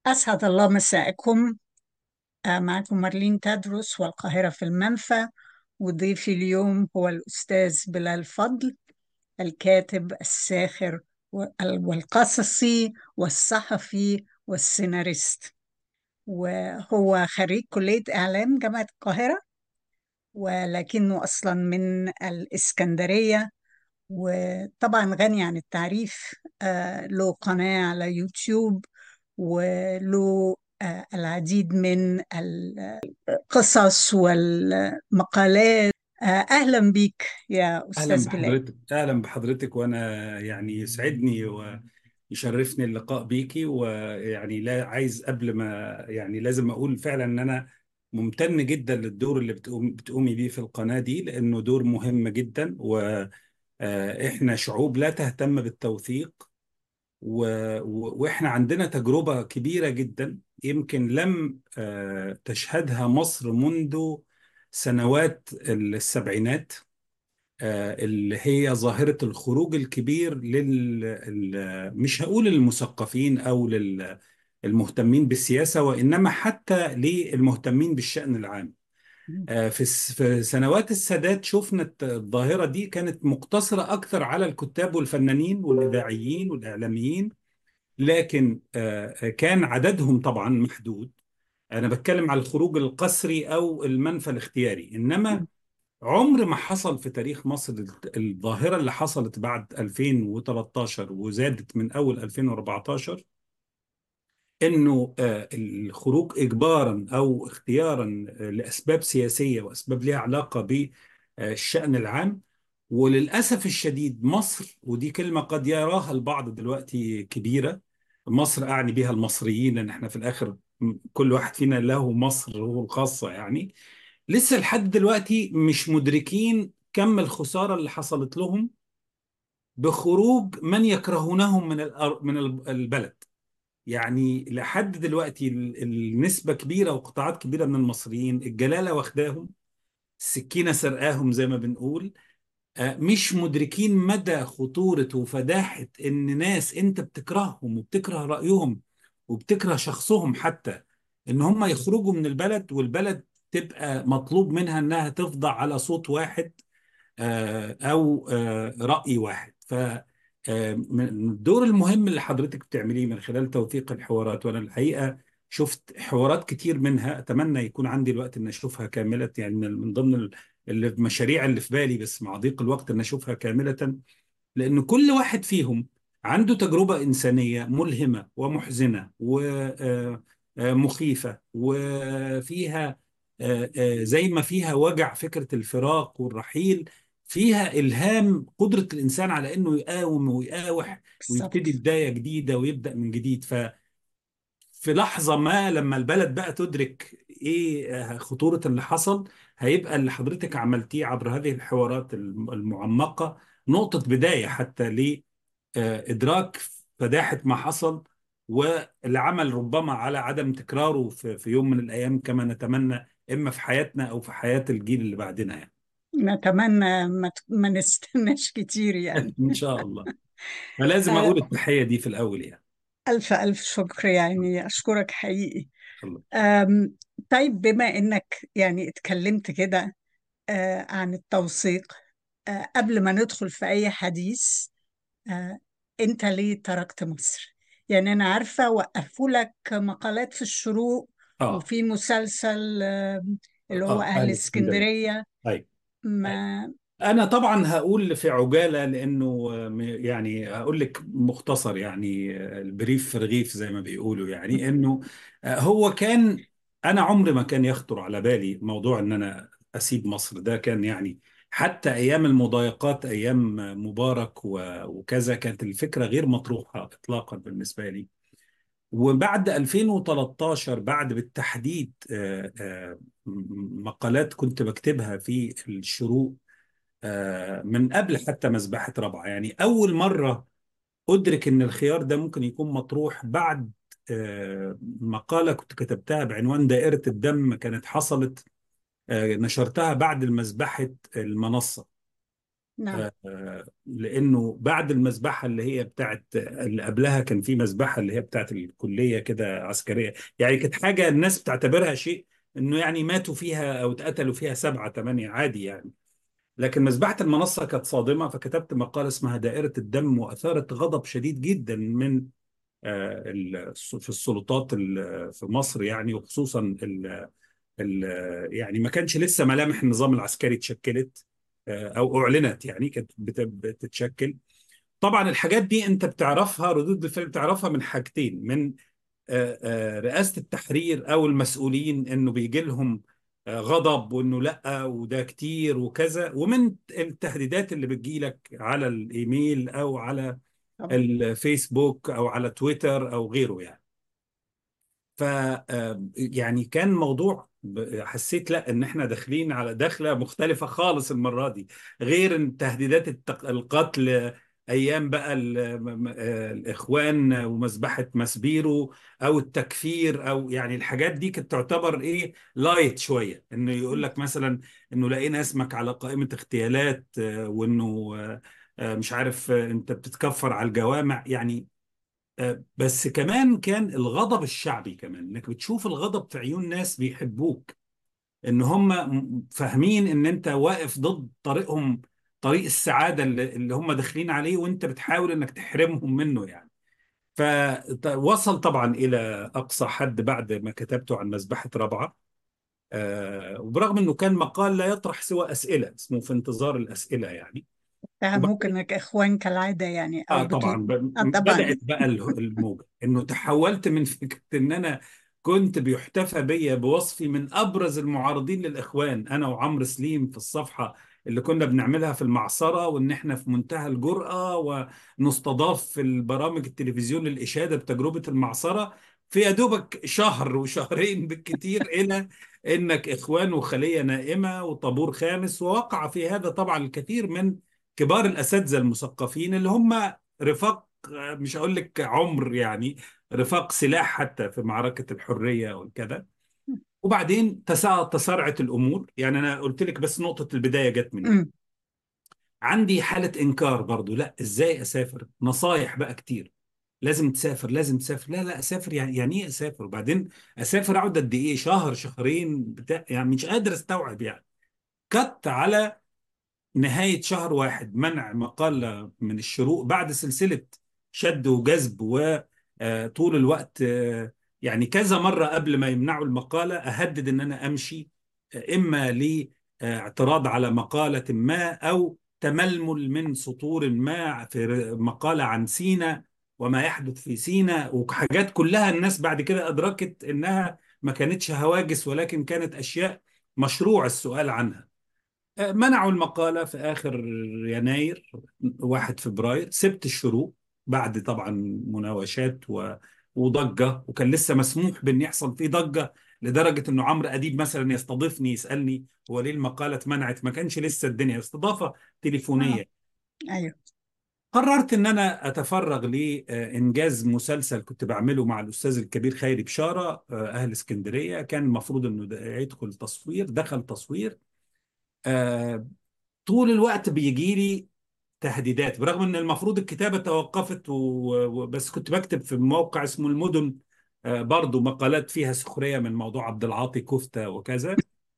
أسعد الله مساءكم آه، معكم مارلين تدرس والقاهرة في المنفى وضيفي اليوم هو الأستاذ بلال فضل الكاتب الساخر وال- والقصصي والصحفي والسيناريست وهو خريج كلية إعلام جامعة القاهرة ولكنه أصلا من الإسكندرية وطبعا غني عن التعريف آه، له قناة على يوتيوب وله آه، العديد من القصص والمقالات آه، أهلا بيك يا اهلا أستاذ بلال بحضرتك اهلا بحضرتك وانا يعني يسعدني ويشرفني اللقاء بيكي ويعني لا عايز قبل ما يعني لازم اقول فعلا ان انا ممتن جدا للدور اللي بتقوم بتقومي بيه في القناة دي لانه دور مهم جدا واحنا شعوب لا تهتم بالتوثيق و- و- واحنا عندنا تجربة كبيرة جدا يمكن لم آه، تشهدها مصر منذ سنوات السبعينات آه، اللي هي ظاهرة الخروج الكبير لل ال- مش هقول المثقفين أو للمهتمين بالسياسة وإنما حتى للمهتمين بالشأن العام آه، في الس- في سنوات السادات شفنا الت- الظاهرة دي كانت مقتصرة أكثر على الكتاب والفنانين والإذاعيين والإعلاميين لكن آه، كان عددهم طبعا محدود أنا بتكلم على الخروج القسري أو المنفى الاختياري إنما عمر ما حصل في تاريخ مصر الظاهرة اللي حصلت بعد 2013 وزادت من أول 2014 إنه آه، الخروج إجبارا أو اختيارا آه، لأسباب سياسية وأسباب لها علاقة بالشأن العام وللأسف الشديد مصر ودي كلمة قد يراها البعض دلوقتي كبيرة مصر أعني بها المصريين لأن احنا في الآخر م- كل واحد فينا له مصر هو الخاصة يعني لسه لحد دلوقتي مش مدركين كم الخسارة اللي حصلت لهم بخروج من يكرهونهم من الأر- من ال- البلد يعني لحد دلوقتي ال- النسبة كبيرة وقطاعات كبيرة من المصريين الجلالة واخداهم السكينة سرقاهم زي ما بنقول آه، مش مدركين مدى خطورة وفداحة إن ناس أنت بتكرههم وبتكره رأيهم وبتكره شخصهم حتى إن هم يخرجوا من البلد والبلد تبقى مطلوب منها إنها تخضع على صوت واحد آه، أو آه، رأي واحد ف آه، من الدور المهم اللي حضرتك بتعمليه من خلال توثيق الحوارات وأنا الحقيقة شفت حوارات كتير منها أتمنى يكون عندي الوقت إن أشوفها كاملة يعني من من ضمن ال- المشاريع اللي في بالي بس مع ضيق الوقت إن أشوفها كاملة لأن كل واحد فيهم عنده تجربة إنسانية ملهمة ومحزنة ومخيفة وفيها آه، آه، زي ما فيها وجع فكرة الفراق والرحيل فيها إلهام قدرة الإنسان على إنه يقاوم ويقاوح ويبتدي بالظبط بداية جديدة ويبدأ من جديد في لحظة ما لما البلد بقى تدرك ايه آه، خطورة اللي حصل هيبقى اللي حضرتك عملتيه عبر هذه الحوارات الم- المعمقة نقطة بداية حتى لإدراك فداحة ما حصل والعمل ربما على عدم تكراره في في يوم من الأيام كما نتمنى إما في حياتنا أو في حياة الجيل اللي بعدنا يعني نتمنى ما, ت- ما نستناش كتير يعني إن شاء الله فلازم آه، أقول التحية دي في الأول يعني ألف ألف شكر يعني أشكرك حقيقي الله آم، طيب بما إنك يعني اتكلمت كده آه، عن التوثيق آه، قبل ما ندخل في أي حديث آه، أنت ليه تركت مصر؟ يعني أنا عارفة وقفوا لك مقالات في الشروق آه وفي مسلسل آه، اللي هو آه أهل أهل اسكندرية اسكندرية أيوة ما أنا طبعا هقول في عجالة لأنه م- يعني هقول لك مختصر يعني البريف في رغيف زي ما بيقولوا يعني إنه هو كان أنا عمري ما كان يخطر على بالي موضوع إن أنا أسيب مصر ده كان يعني حتى أيام المضايقات أيام مبارك و- وكذا كانت الفكرة غير مطروحة إطلاقا بالنسبة لي وبعد 2013 بعد بالتحديد آه، آه، م- مقالات كنت بكتبها في الشروق آه، من قبل حتى مذبحة رابعة يعني أول مرة أدرك إن الخيار ده ممكن يكون مطروح بعد آه، مقالة كنت كتبتها بعنوان دائرة الدم كانت حصلت آه، نشرتها بعد مذبحة المنصة نعم آه، لانه بعد المذبحه اللي هي بتاعت اللي قبلها كان في مذبحه اللي هي بتاعت الكليه كده عسكريه يعني كانت حاجه الناس بتعتبرها شيء انه يعني ماتوا فيها او اتقتلوا فيها سبعه ثمانيه عادي يعني لكن مذبحه المنصه كانت صادمه فكتبت مقاله اسمها دائره الدم واثارت غضب شديد جدا من آه، ال- في السلطات ال- في مصر يعني وخصوصا ال ال يعني ما كانش لسه ملامح النظام العسكري اتشكلت آه، او اعلنت يعني كانت بت- بتتشكل طبعا الحاجات دي انت بتعرفها ردود الفعل بتعرفها من حاجتين من آه، آه، رئاسة التحرير او المسؤولين انه بيجي لهم آه، غضب وانه لا وده كتير وكذا ومن التهديدات اللي بتجيلك على الايميل او على طبعا الفيسبوك او على تويتر او غيره يعني ف آه، يعني كان موضوع ب- حسيت لا ان احنا داخلين على دخله مختلفه خالص المره دي غير ان تهديدات التق- القتل ايام بقى ال- م- م- آه، الاخوان ومذبحه مسبيرو او التكفير او يعني الحاجات دي كانت تعتبر ايه لايت شويه انه يقول لك مثلا انه لقينا اسمك على قائمه اغتيالات آه، وانه آه، آه، مش عارف آه، انت بتتكفر على الجوامع يعني آه، بس كمان كان الغضب الشعبي كمان انك بتشوف الغضب في عيون ناس بيحبوك ان هم م- فاهمين ان انت واقف ضد طريقهم طريق السعادة اللي اللي هم داخلين عليه وانت بتحاول انك تحرمهم منه يعني فوصل طبعا الى اقصى حد بعد ما كتبته عن مذبحة رابعة آه، وبرغم انه كان مقال لا يطرح سوى اسئلة اسمه في انتظار الاسئلة يعني اتهموك انك اخوان كالعادة يعني او اه بتل... طبعا ب- آه طبعا بدأت بقى اله- الموجة انه تحولت من فكرة ان انا كنت بيحتفى بيا بوصفي من ابرز المعارضين للاخوان انا وعمرو سليم في الصفحة اللي كنا بنعملها في المعصرة وان احنا في منتهى الجرأة ونستضاف في البرامج التلفزيون للإشادة بتجربة المعصرة في يا دوبك شهر وشهرين بالكثير الى انك اخوان وخلية نائمة وطابور خامس ووقع في هذا طبعا الكثير من كبار الاساتذه المثقفين اللي هم رفاق مش هقول لك عمر يعني رفاق سلاح حتى في معركه الحريه وكذا وبعدين تسا- تسارعت الامور يعني انا قلت لك بس نقطه البدايه جت منين أمم. عندي حاله انكار برضو لا ازاي اسافر نصايح بقى كتير لازم تسافر لازم تسافر لا لا اسافر يعني يعني ايه اسافر وبعدين اسافر اقعد قد ايه شهر شهرين بتاع يعني مش قادر استوعب يعني كت على نهاية شهر واحد منع مقالة من الشروق بعد سلسلة شد وجذب وطول الوقت آه، يعني كذا مرة قبل ما يمنعوا المقالة أهدد إن أنا أمشي آه، إما لاعتراض على مقالة ما أو تململ من سطور ما في ر- مقالة عن سينا وما يحدث في سينا وحاجات كلها الناس بعد كده أدركت إنها ما كانتش هواجس ولكن كانت أشياء مشروع السؤال عنها منعوا المقالة في آخر يناير 1 فبراير سبت الشروق بعد طبعا مناوشات و... وضجة وكان لسه مسموح بأن يحصل فيه ضجة لدرجة أنه عمرو أديب مثلا يستضيفني يسألني هو ليه المقالة اتمنعت ما كانش لسه الدنيا استضافة اه تليفونية ايوه قررت ان انا اتفرغ لانجاز مسلسل كنت بعمله مع الاستاذ الكبير خيري بشاره آه، اهل اسكندريه كان المفروض انه ده يدخل تصوير دخل تصوير آه، طول الوقت بيجي لي تهديدات برغم ان المفروض الكتابه توقفت و... و... بس كنت بكتب في موقع اسمه المدن آه، برضو مقالات فيها سخريه من موضوع عبد العاطي كفته وكذا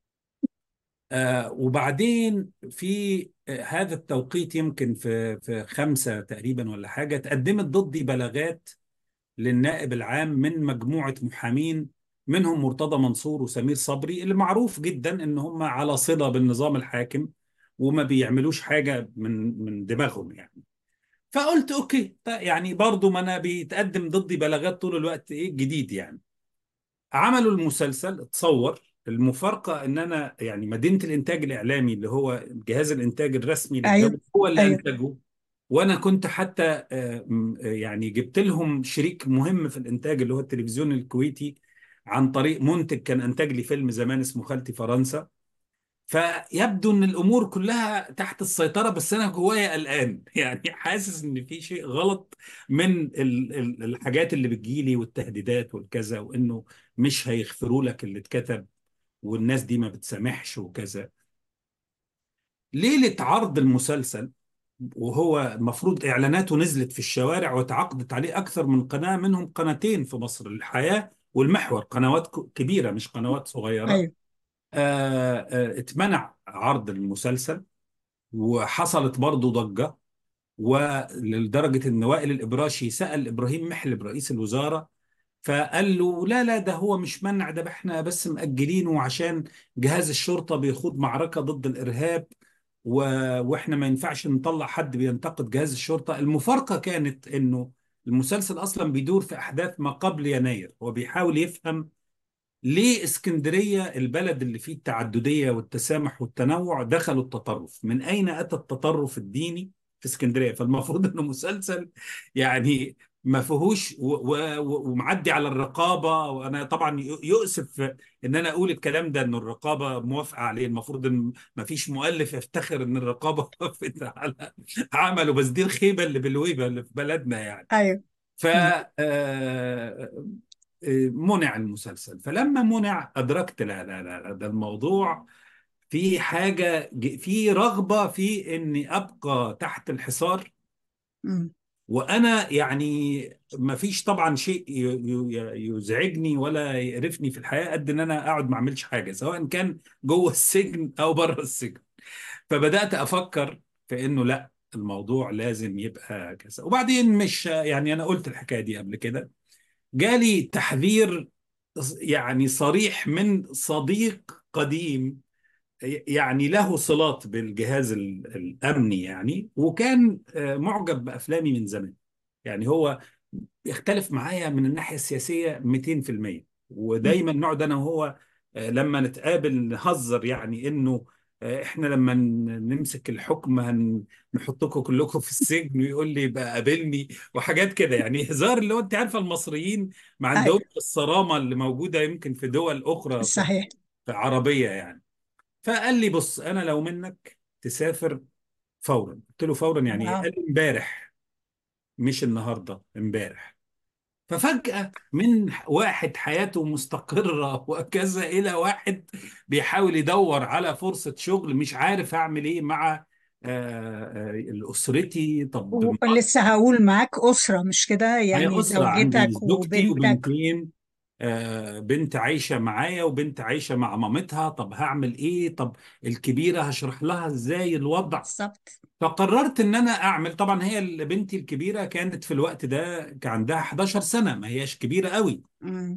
آه، وبعدين في آه، هذا التوقيت يمكن في في خمسه تقريبا ولا حاجه تقدمت ضدي بلاغات للنائب العام من مجموعه محامين منهم مرتضى منصور وسمير صبري اللي معروف جدا ان هم على صله بالنظام الحاكم وما بيعملوش حاجه من من دماغهم يعني فقلت اوكي طيب يعني برضو ما انا بيتقدم ضدي بلاغات طول الوقت ايه جديد يعني عملوا المسلسل اتصور المفارقة ان انا يعني مدينة الانتاج الاعلامي اللي هو جهاز الانتاج الرسمي ايوه للدولة هو اللي ايوه انتجه وانا كنت حتى آه، م- آه، يعني جبت لهم شريك مهم في الانتاج اللي هو التلفزيون الكويتي عن طريق منتج كان انتج لي فيلم زمان اسمه خالتي فرنسا فيبدو ان الامور كلها تحت السيطره بس انا جوايا قلقان يعني حاسس ان في شيء غلط من ال- ال- الحاجات اللي بتجيلي والتهديدات والكذا وانه مش هيغفروا لك اللي اتكتب والناس دي ما بتسامحش وكذا ليلة عرض المسلسل وهو المفروض إعلاناته نزلت في الشوارع وتعاقدت عليه أكثر من قناة منهم قناتين في مصر الحياة والمحور قنوات ك- كبيرة مش قنوات صغيرة ايوه آه، آه، اتمنع عرض المسلسل وحصلت برضه ضجة ولدرجة ان وائل الإبراشي سأل إبراهيم محلب رئيس الوزارة فقال له لا لا ده هو مش منع ده احنا بس مأجلينه عشان جهاز الشرطة بيخوض معركة ضد الإرهاب و... واحنا ما ينفعش نطلع حد بينتقد جهاز الشرطة المفارقة كانت انه المسلسل اصلا بيدور في احداث ما قبل يناير هو بيحاول يفهم ليه اسكندرية البلد اللي فيه التعددية والتسامح والتنوع دخلوا التطرف من أين أتى التطرف الديني في اسكندرية فالمفروض أنه مسلسل يعني ما فيهوش و- و- و- ومعدي على الرقابة وأنا طبعا ي- يؤسف إن أنا أقول الكلام ده إنه الرقابة موافقة عليه المفروض إن ما فيش مؤلف يفتخر إن الرقابة وافقت على عمله بس دي الخيبة اللي بالويبة اللي في بلدنا يعني ايوه ف مم. آه، منع المسلسل فلما منع أدركت لا لا لا لا، ده الموضوع في حاجة في رغبة في إني أبقى تحت الحصار مم. وأنا يعني ما فيش طبعا شيء ي- ي- يزعجني ولا يقرفني في الحياة قد إن أنا أقعد ما أعملش حاجة سواء كان جوه السجن أو بره السجن فبدأت أفكر في إنه لا الموضوع لازم يبقى كذا وبعدين مش يعني أنا قلت الحكاية دي قبل كده جالي تحذير يعني صريح من صديق قديم يعني له صلات بالجهاز ال- الأمني يعني وكان آه، معجب بأفلامي من زمان يعني هو يختلف معايا من الناحية السياسية 200% مم. ودايما نقعد أنا وهو آه، لما نتقابل نهزر يعني إنه آه، إحنا لما ن- نمسك الحكم هنحطكم كلكم في السجن ويقول لي بقى قابلني وحاجات كده يعني هزار اللي هو أنت عارفة المصريين ما عندهمش ايوه الصرامة اللي موجودة يمكن في دول أخرى في صحيح في عربية يعني فقال لي بص أنا لو منك تسافر فورا قلت له فورا يعني إيه واو قال لي امبارح مش النهاردة امبارح ففجأة من واحد حياته مستقرة وكذا إلى واحد بيحاول يدور على فرصة شغل مش عارف أعمل إيه مع آه، آه، أسرتي طب ولسه هقول معاك أسرة مش كده هي يعني أسرة عندي زوجتك زوجتي وبنتك وبنتين آه، بنت عايشة معايا وبنت عايشة مع مامتها طب هعمل إيه طب الكبيرة هشرح لها إزاي الوضع بالظبط فقررت ان انا اعمل طبعا هي ال- بنتي الكبيره كانت في الوقت ده كان عندها 11 سنه ما هياش كبيره قوي مم.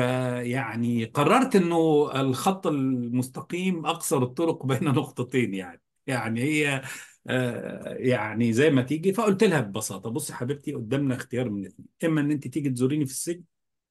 فيعني قررت انه الخط المستقيم اقصر الطرق بين نقطتين يعني يعني هي آه، يعني زي ما تيجي فقلت لها ببساطه بصي يا حبيبتي قدامنا اختيار من الاثنين اما ان انت تيجي تزوريني في السجن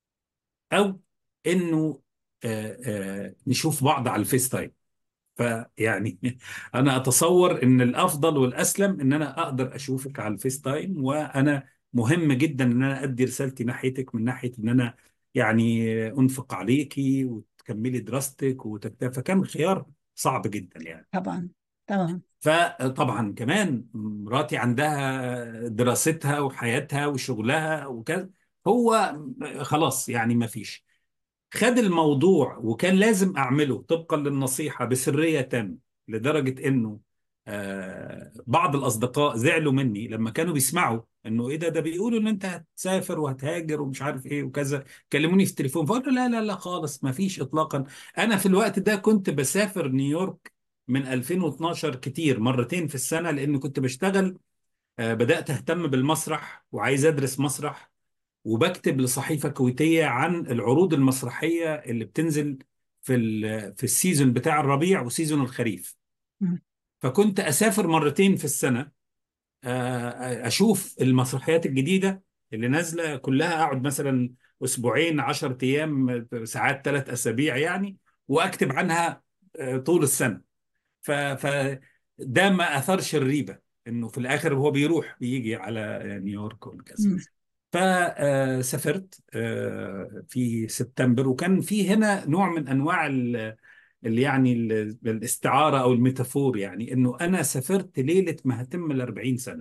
او انه آه، آه، نشوف بعض على الفيس تايم فيعني انا اتصور ان الافضل والاسلم ان انا اقدر اشوفك على الفيس تايم وانا مهم جدا ان انا ادي رسالتي ناحيتك من ناحيه ان انا يعني انفق عليكي وتكملي دراستك وتكتفي فكان خيار صعب جدا يعني طبعا طبعا فطبعا كمان مراتي عندها دراستها وحياتها وشغلها وكذا هو خلاص يعني ما فيش خد الموضوع وكان لازم اعمله طبقا للنصيحه بسريه تامه لدرجه انه آه بعض الاصدقاء زعلوا مني لما كانوا بيسمعوا انه ايه ده ده بيقولوا ان انت هتسافر وهتهاجر ومش عارف ايه وكذا كلموني في التليفون فقلت له لا لا لا خالص ما فيش اطلاقا انا في الوقت ده كنت بسافر نيويورك من 2012 كتير مرتين في السنه لان كنت بشتغل آه بدات اهتم بالمسرح وعايز ادرس مسرح وبكتب لصحيفة كويتية عن العروض المسرحية اللي بتنزل في ال- في السيزون بتاع الربيع وسيزون الخريف مم. فكنت أسافر مرتين في السنة آه، أشوف المسرحيات الجديدة اللي نازلة كلها أقعد مثلا أسبوعين عشر أيام ساعات ثلاث أسابيع يعني وأكتب عنها آه، طول السنة ف ف ده ما أثرش الريبة إنه في الآخر هو بيروح بيجي على نيويورك وكذا مم. فسافرت في سبتمبر وكان في هنا نوع من انواع ال- اللي يعني ال- الاستعاره او الميتافور يعني انه انا سافرت ليله ما هتم ال 40 سنه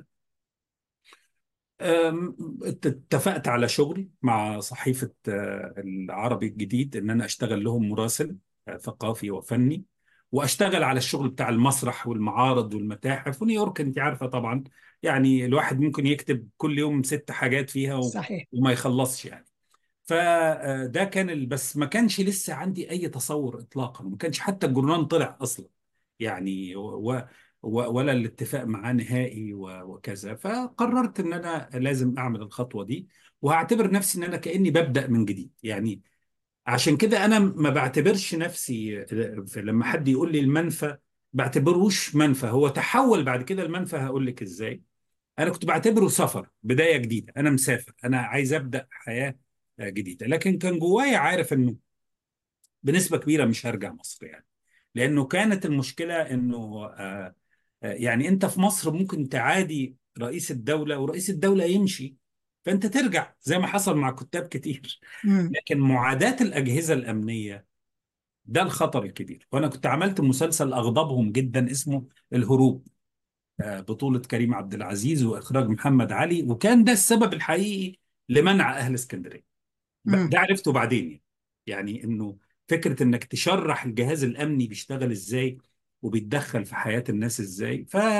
أم، اتفقت على شغل مع صحيفه آه، العربي الجديد ان انا اشتغل لهم مراسل آه، ثقافي وفني واشتغل على الشغل بتاع المسرح والمعارض والمتاحف ونيويورك انت عارفه طبعا يعني الواحد ممكن يكتب كل يوم ست حاجات فيها و- صحيح وما يخلصش يعني فده كان ال... بس ما كانش لسه عندي اي تصور اطلاقا ما كانش حتى الجورنال طلع اصلا يعني و... و... ولا الاتفاق معاه نهائي و... وكذا فقررت ان انا لازم اعمل الخطوه دي وهعتبر نفسي ان انا كاني ببدا من جديد يعني عشان كده انا ما بعتبرش نفسي في لما حد يقول لي المنفى بعتبروش منفى هو تحول بعد كده المنفى هقول لك ازاي انا كنت بعتبره سفر بدايه جديده انا مسافر انا عايز ابدا حياه جديده لكن كان جوايا عارف انه بنسبه كبيره مش هرجع مصر يعني لانه كانت المشكله انه آه، آه، يعني انت في مصر ممكن تعادي رئيس الدوله ورئيس الدوله يمشي فانت ترجع زي ما حصل مع كتاب كتير مم. لكن معاداه الاجهزه الامنيه ده الخطر الكبير وانا كنت عملت مسلسل اغضبهم جدا اسمه الهروب آه، بطولة كريم عبد العزيز واخراج محمد علي وكان ده السبب الحقيقي لمنع اهل اسكندريه ب- مم. ده عرفته بعدين يعني يعني انه فكرة انك تشرح الجهاز الامني بيشتغل ازاي وبيتدخل في حياة الناس ازاي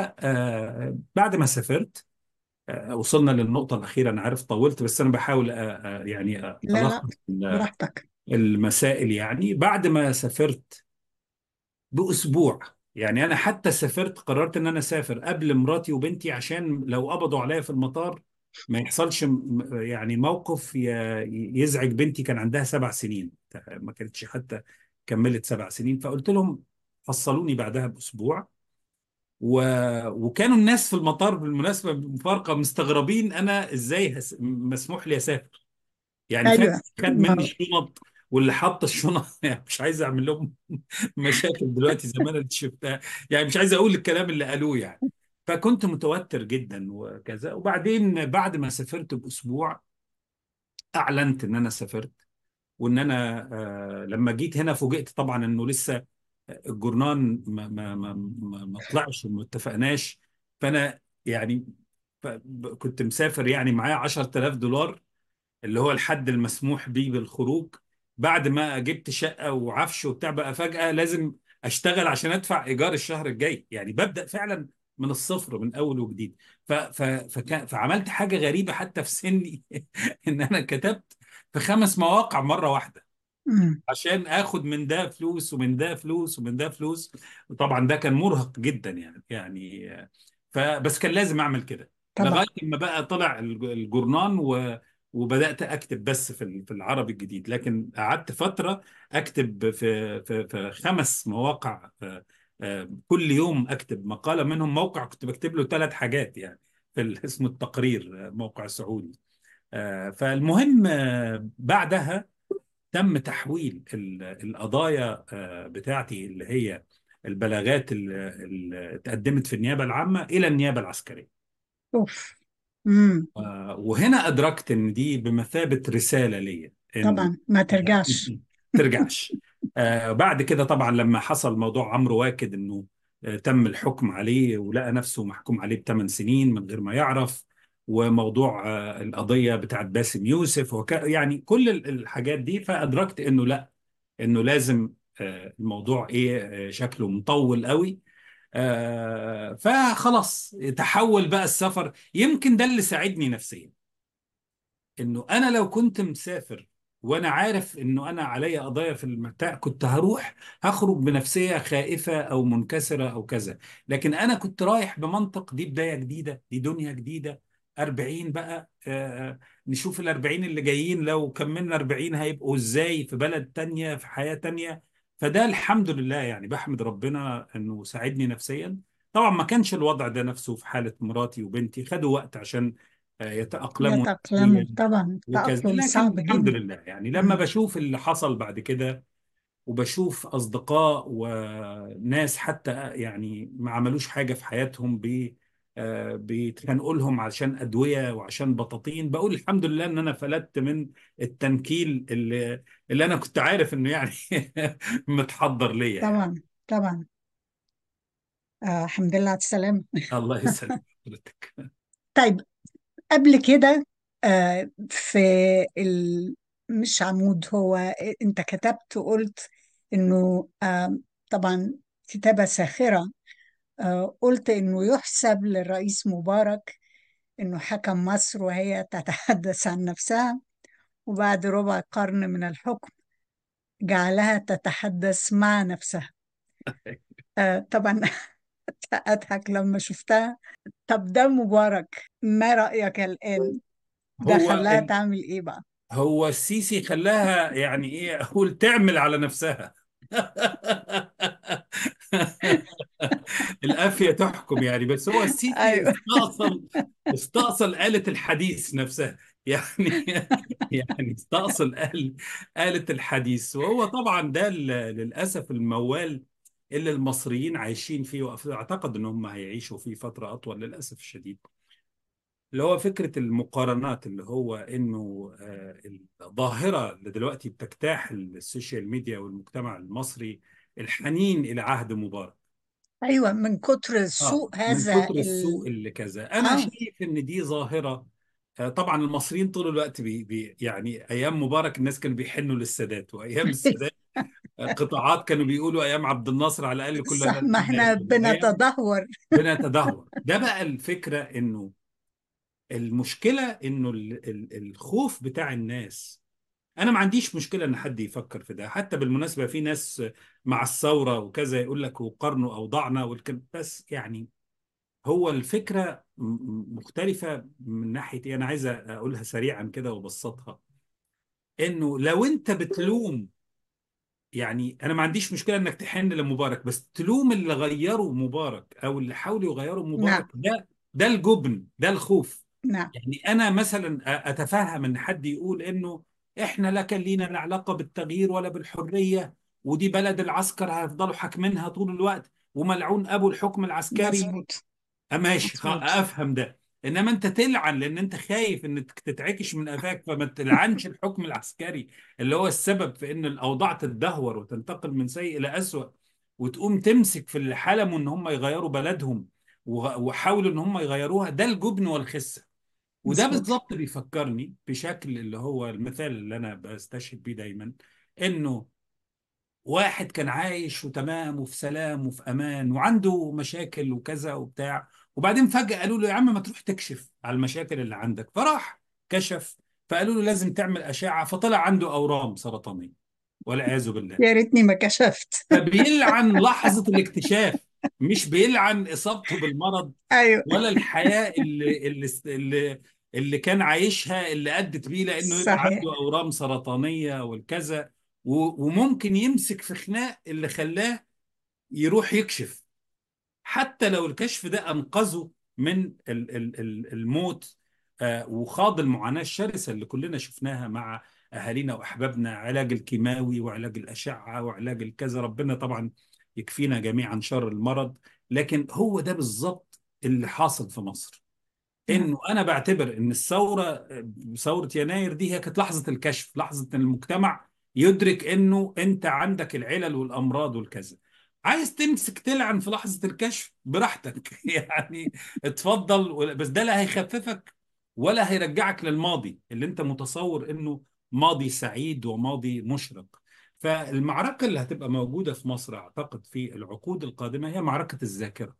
فبعد ما سافرت آه، وصلنا للنقطة الأخيرة أنا عارف طولت بس أنا بحاول آه، آه، يعني آه، لا لا ألخص ال- براحتك المسائل يعني بعد ما سافرت بأسبوع يعني أنا حتى سافرت قررت إن أنا أسافر قبل مراتي وبنتي عشان لو قبضوا عليا في المطار ما يحصلش م- يعني موقف ي- يزعج بنتي كان عندها سبع سنين ما كانتش حتى كملت سبع سنين فقلت لهم حصلوني بعدها بأسبوع و... وكانوا الناس في المطار بالمناسبة مفارقة مستغربين أنا إزاي هس... مسموح لي أسافر يعني فاهم ايوه خد مني ما الشنط واللي حط الشنط يعني مش عايز اعمل لهم مشاكل دلوقتي زي ما انا شفتها يعني مش عايز اقول الكلام اللي قالوه يعني فكنت متوتر جدا وكذا وبعدين بعد ما سافرت باسبوع اعلنت ان انا سافرت وان انا آه لما جيت هنا فوجئت طبعا انه لسه الجورنان ما ما ما ما, ما طلعش وما اتفقناش فانا يعني ف- كنت مسافر يعني معايا 10000 دولار اللي هو الحد المسموح بيه بالخروج بعد ما جبت شقة وعفش وبتاع بقى فجأة لازم أشتغل عشان أدفع إيجار الشهر الجاي يعني ببدأ فعلا من الصفر من أول وجديد ف ف فكان فعملت حاجة غريبة حتى في سني إن أنا كتبت في خمس مواقع مرة واحدة مم. عشان اخد من ده فلوس ومن ده فلوس ومن ده فلوس وطبعا ده كان مرهق جدا يعني يعني آه، فبس كان لازم اعمل كده طبعا لغايه ما بقى طلع الج- الجورنان و وبدات اكتب بس في ال- في العربي الجديد لكن قعدت فتره اكتب في في في خمس مواقع آه، آه، كل يوم اكتب مقاله منهم موقع كنت بكتب له ثلاث حاجات يعني في ال- اسمه التقرير آه، موقع سعودي آه، فالمهم آه، بعدها تم تحويل ال- القضايا آه، بتاعتي اللي هي البلاغات اللي اللي اتقدمت في النيابة العامة إلى النيابة العسكرية اوف مم. آه، وهنا أدركت إن دي بمثابة رسالة ليا إنه طبعا ما ترجعش ترجعش آه، بعد كده طبعا لما حصل موضوع عمرو واكد إنه آه، تم الحكم عليه ولقى نفسه محكوم عليه بثمان سنين من غير ما يعرف وموضوع آه، القضية بتاعت باسم يوسف وك... يعني كل ال- الحاجات دي فأدركت إنه لا انه لازم آه، الموضوع ايه آه، شكله مطول قوي آه، فخلاص تحول بقى السفر يمكن ده اللي ساعدني نفسيا انه انا لو كنت مسافر وانا عارف انه انا عليا قضايا في المتاع كنت هروح هخرج بنفسية خائفة او منكسرة او كذا لكن انا كنت رايح بمنطق دي بداية جديدة دي دنيا جديدة 40 بقى آه، نشوف ال 40 اللي جايين لو كملنا 40 هيبقوا ازاي في بلد تانية في حياة تانية فده الحمد لله يعني بحمد ربنا انه ساعدني نفسيا طبعا ما كانش الوضع ده نفسه في حالة مراتي وبنتي خدوا وقت عشان آه، يتأقلموا يتأقلموا نفسيا طبعا وكذا التأقلم لكن صعب الحمد جدا لله يعني لما مم. بشوف اللي حصل بعد كده وبشوف أصدقاء وناس حتى يعني ما عملوش حاجة في حياتهم ب آه، بيتخانقوا لهم عشان أدوية وعشان بطاطين بقول الحمد لله إن أنا فلتت من التنكيل اللي, اللي أنا كنت عارف إنه يعني متحضر ليا يعني طبعا طبعا آه الحمد لله على السلامة الله يسلمك حضرتك طيب قبل كده آه في ال... مش عمود هو انت كتبت وقلت انه آه طبعا كتابة ساخرة آه، قلت إنه يحسب للرئيس مبارك إنه حكم مصر وهي تتحدث عن نفسها وبعد ربع قرن من الحكم جعلها تتحدث مع نفسها آه، طبعا أضحك لما شفتها طب ده مبارك ما رأيك الآن ده هو خلاها تعمل إيه بقى هو السيسي خلاها يعني ايه اقول تعمل على نفسها القافية تحكم يعني بس هو السيسي أيوه استأصل استأصل آلة الحديث نفسها يعني يعني استأصل آل آلة الحديث وهو طبعا ده ال- للأسف الموال اللي المصريين عايشين فيه وأعتقد إن هم هيعيشوا فيه فترة أطول للأسف الشديد اللي هو فكرة المقارنات اللي هو إنه آه، الظاهرة اللي دلوقتي بتجتاح السوشيال ميديا والمجتمع المصري الحنين إلى عهد مبارك أيوه من كتر اه السوء من هذا كتر ال... السوء اللي كذا انا آه شايف ان دي ظاهره آه، طبعا المصريين طول الوقت بي بي يعني ايام مبارك الناس كانوا بيحنوا للسادات وايام السادات آه، قطاعات كانوا بيقولوا ايام عبد الناصر على الاقل كلنا صح ما لله احنا وايام بنتدهور بنتدهور ده بقى الفكره انه المشكله انه ال- ال- الخوف بتاع الناس انا ما عنديش مشكله ان حد يفكر في ده حتى بالمناسبه في ناس مع الثوره وكذا يقول لك وقارنوا اوضاعنا والكلام بس يعني هو الفكرة م- م- مختلفة من ناحية ايه انا عايز اقولها سريعا كده وابسطها انه لو انت بتلوم يعني انا ما عنديش مشكلة انك تحن لمبارك بس تلوم اللي غيروا مبارك او اللي حاولوا يغيروا نعم مبارك ده ده الجبن ده الخوف نعم يعني انا مثلا أ- اتفهم ان حد يقول انه احنا لا كان لينا لا علاقة بالتغيير ولا بالحرية ودي بلد العسكر هيفضلوا حاكمينها طول الوقت وملعون ابو الحكم العسكري مظبوط أه ماشي خ- مظبوط افهم ده انما انت تلعن لان انت خايف انك تتعكش من قفاك فما تلعنش الحكم العسكري اللي هو السبب في ان الاوضاع تتدهور وتنتقل من سيء الى اسوأ وتقوم تمسك في اللي حلموا ان هم يغيروا بلدهم وغ- وحاولوا ان هم يغيروها ده الجبن والخسة وده مظبوط بالظبط بيفكرني بشكل اللي هو المثال اللي انا بستشهد بيه دايما انه واحد كان عايش وتمام وفي سلام وفي امان وعنده مشاكل وكذا وبتاع وبعدين فجأة قالوا له يا عم ما تروح تكشف على المشاكل اللي عندك فراح كشف فقالوا له لازم تعمل أشعة فطلع عنده أورام سرطانية والعياذ بالله يا ريتني ما كشفت فبيلعن لحظة الاكتشاف مش بيلعن إصابته بالمرض ايوه ولا الحياة اللي اللي اللي اللي كان عايشها اللي أدت بيه لأنه يبقى صحيح عنده أورام سرطانية والكذا و- وممكن يمسك في خناق اللي خلاه يروح يكشف حتى لو الكشف ده أنقذه من ال- ال- ال- الموت آه، وخاض المعاناة الشرسة اللي كلنا شفناها مع أهالينا وأحبابنا علاج الكيماوي وعلاج الأشعة وعلاج الكذا ربنا طبعا يكفينا جميعا شر المرض لكن هو ده بالظبط اللي حاصل في مصر نعم انه انا بعتبر ان الثوره ثوره يناير دي هي كانت لحظه الكشف لحظه ان المجتمع يدرك انه انت عندك العلل والامراض والكذا عايز تمسك تلعن في لحظه الكشف براحتك يعني اتفضل بس ده لا هيخففك ولا هيرجعك للماضي اللي انت متصور انه ماضي سعيد وماضي مشرق فالمعركه اللي هتبقى موجوده في مصر اعتقد في العقود القادمه هي معركه الذاكره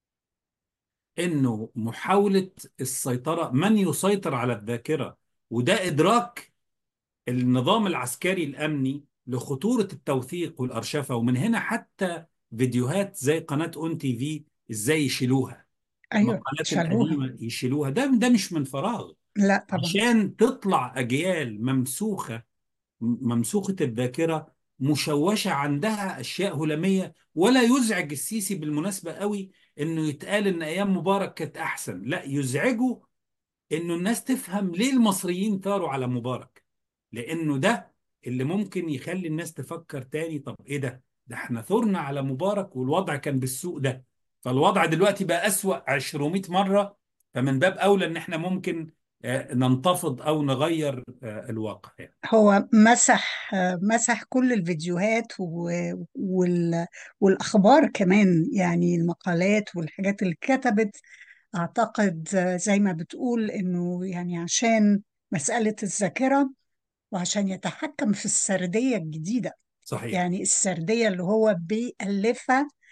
انه محاولة السيطرة من يسيطر على الذاكرة وده ادراك النظام العسكري الامني لخطورة التوثيق والارشفة ومن هنا حتى فيديوهات زي قناة اون تي في ازاي يشيلوها ايوه المقالات شالوها القديمة يشيلوها ده ده مش من فراغ لا طبعا عشان تطلع اجيال ممسوخة ممسوخة الذاكرة مشوشة عندها أشياء هلامية ولا يزعج السيسي بالمناسبة قوي إنه يتقال إن أيام مبارك كانت أحسن لا يزعجه إنه الناس تفهم ليه المصريين ثاروا على مبارك لأنه ده اللي ممكن يخلي الناس تفكر تاني طب إيه ده ده إحنا ثرنا على مبارك والوضع كان بالسوء ده فالوضع دلوقتي بقى أسوأ 200 مرة فمن باب أولى إن إحنا ممكن آه، ننتفض أو نغير آه، الواقع يعني. هو مسح مسح كل الفيديوهات و- وال... والأخبار كمان يعني المقالات والحاجات اللي اتكتبت أعتقد زي ما بتقول إنه يعني عشان مسألة الذاكرة وعشان يتحكم في السردية الجديدة صحيح يعني السردية اللي هو بيألفها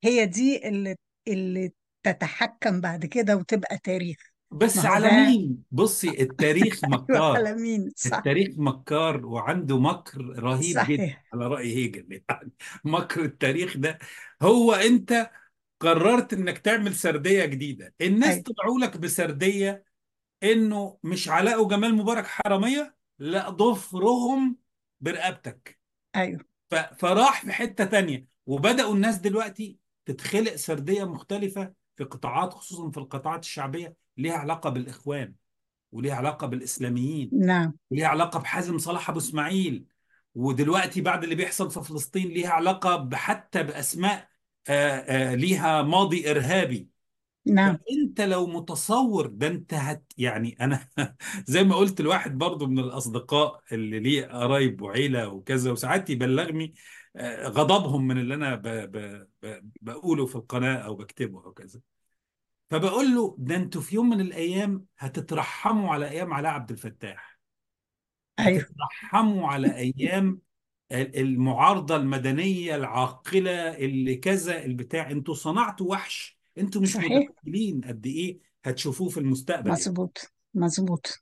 هي دي اللي اللي تتحكم بعد كده وتبقى تاريخ ما بس هو على ده مين بصي التاريخ ايوه مكار على مين صح التاريخ مكار وعنده مكر رهيب جدا صحيح على رأي هيجل يعني مكر التاريخ ده هو انت قررت انك تعمل سردية جديدة الناس ايوه طلعوا لك بسردية انه مش علاء وجمال مبارك حرامية لا ضفرهم برقبتك ايوه ف- فراح في حتة تانية وبدأوا الناس دلوقتي تتخلق سردية مختلفة في قطاعات خصوصا في القطاعات الشعبية ليها علاقة بالإخوان وليها علاقة بالإسلاميين نعم وليها علاقة بحازم صلاح أبو إسماعيل ودلوقتي بعد اللي بيحصل في فلسطين ليها علاقة حتى بأسماء آه، آه، ليها ماضي إرهابي نعم فأنت لو متصور ده أنت هت يعني أنا زي ما قلت لواحد برضو من الأصدقاء اللي ليه قرايب وعيلة وكذا وساعات يبلغني آه، غضبهم من اللي أنا ب ب ب بقوله في القناة أو بكتبه أو كذا فبقول له ده أنتوا في يوم من الأيام هتترحموا على أيام علاء عبد الفتاح ايوه هتترحموا على ايام المعارضه المدنيه العاقله اللي كذا البتاع انتوا صنعتوا وحش انتوا مش صحيح متخيلين قد ايه هتشوفوه في المستقبل يعني مظبوط مظبوط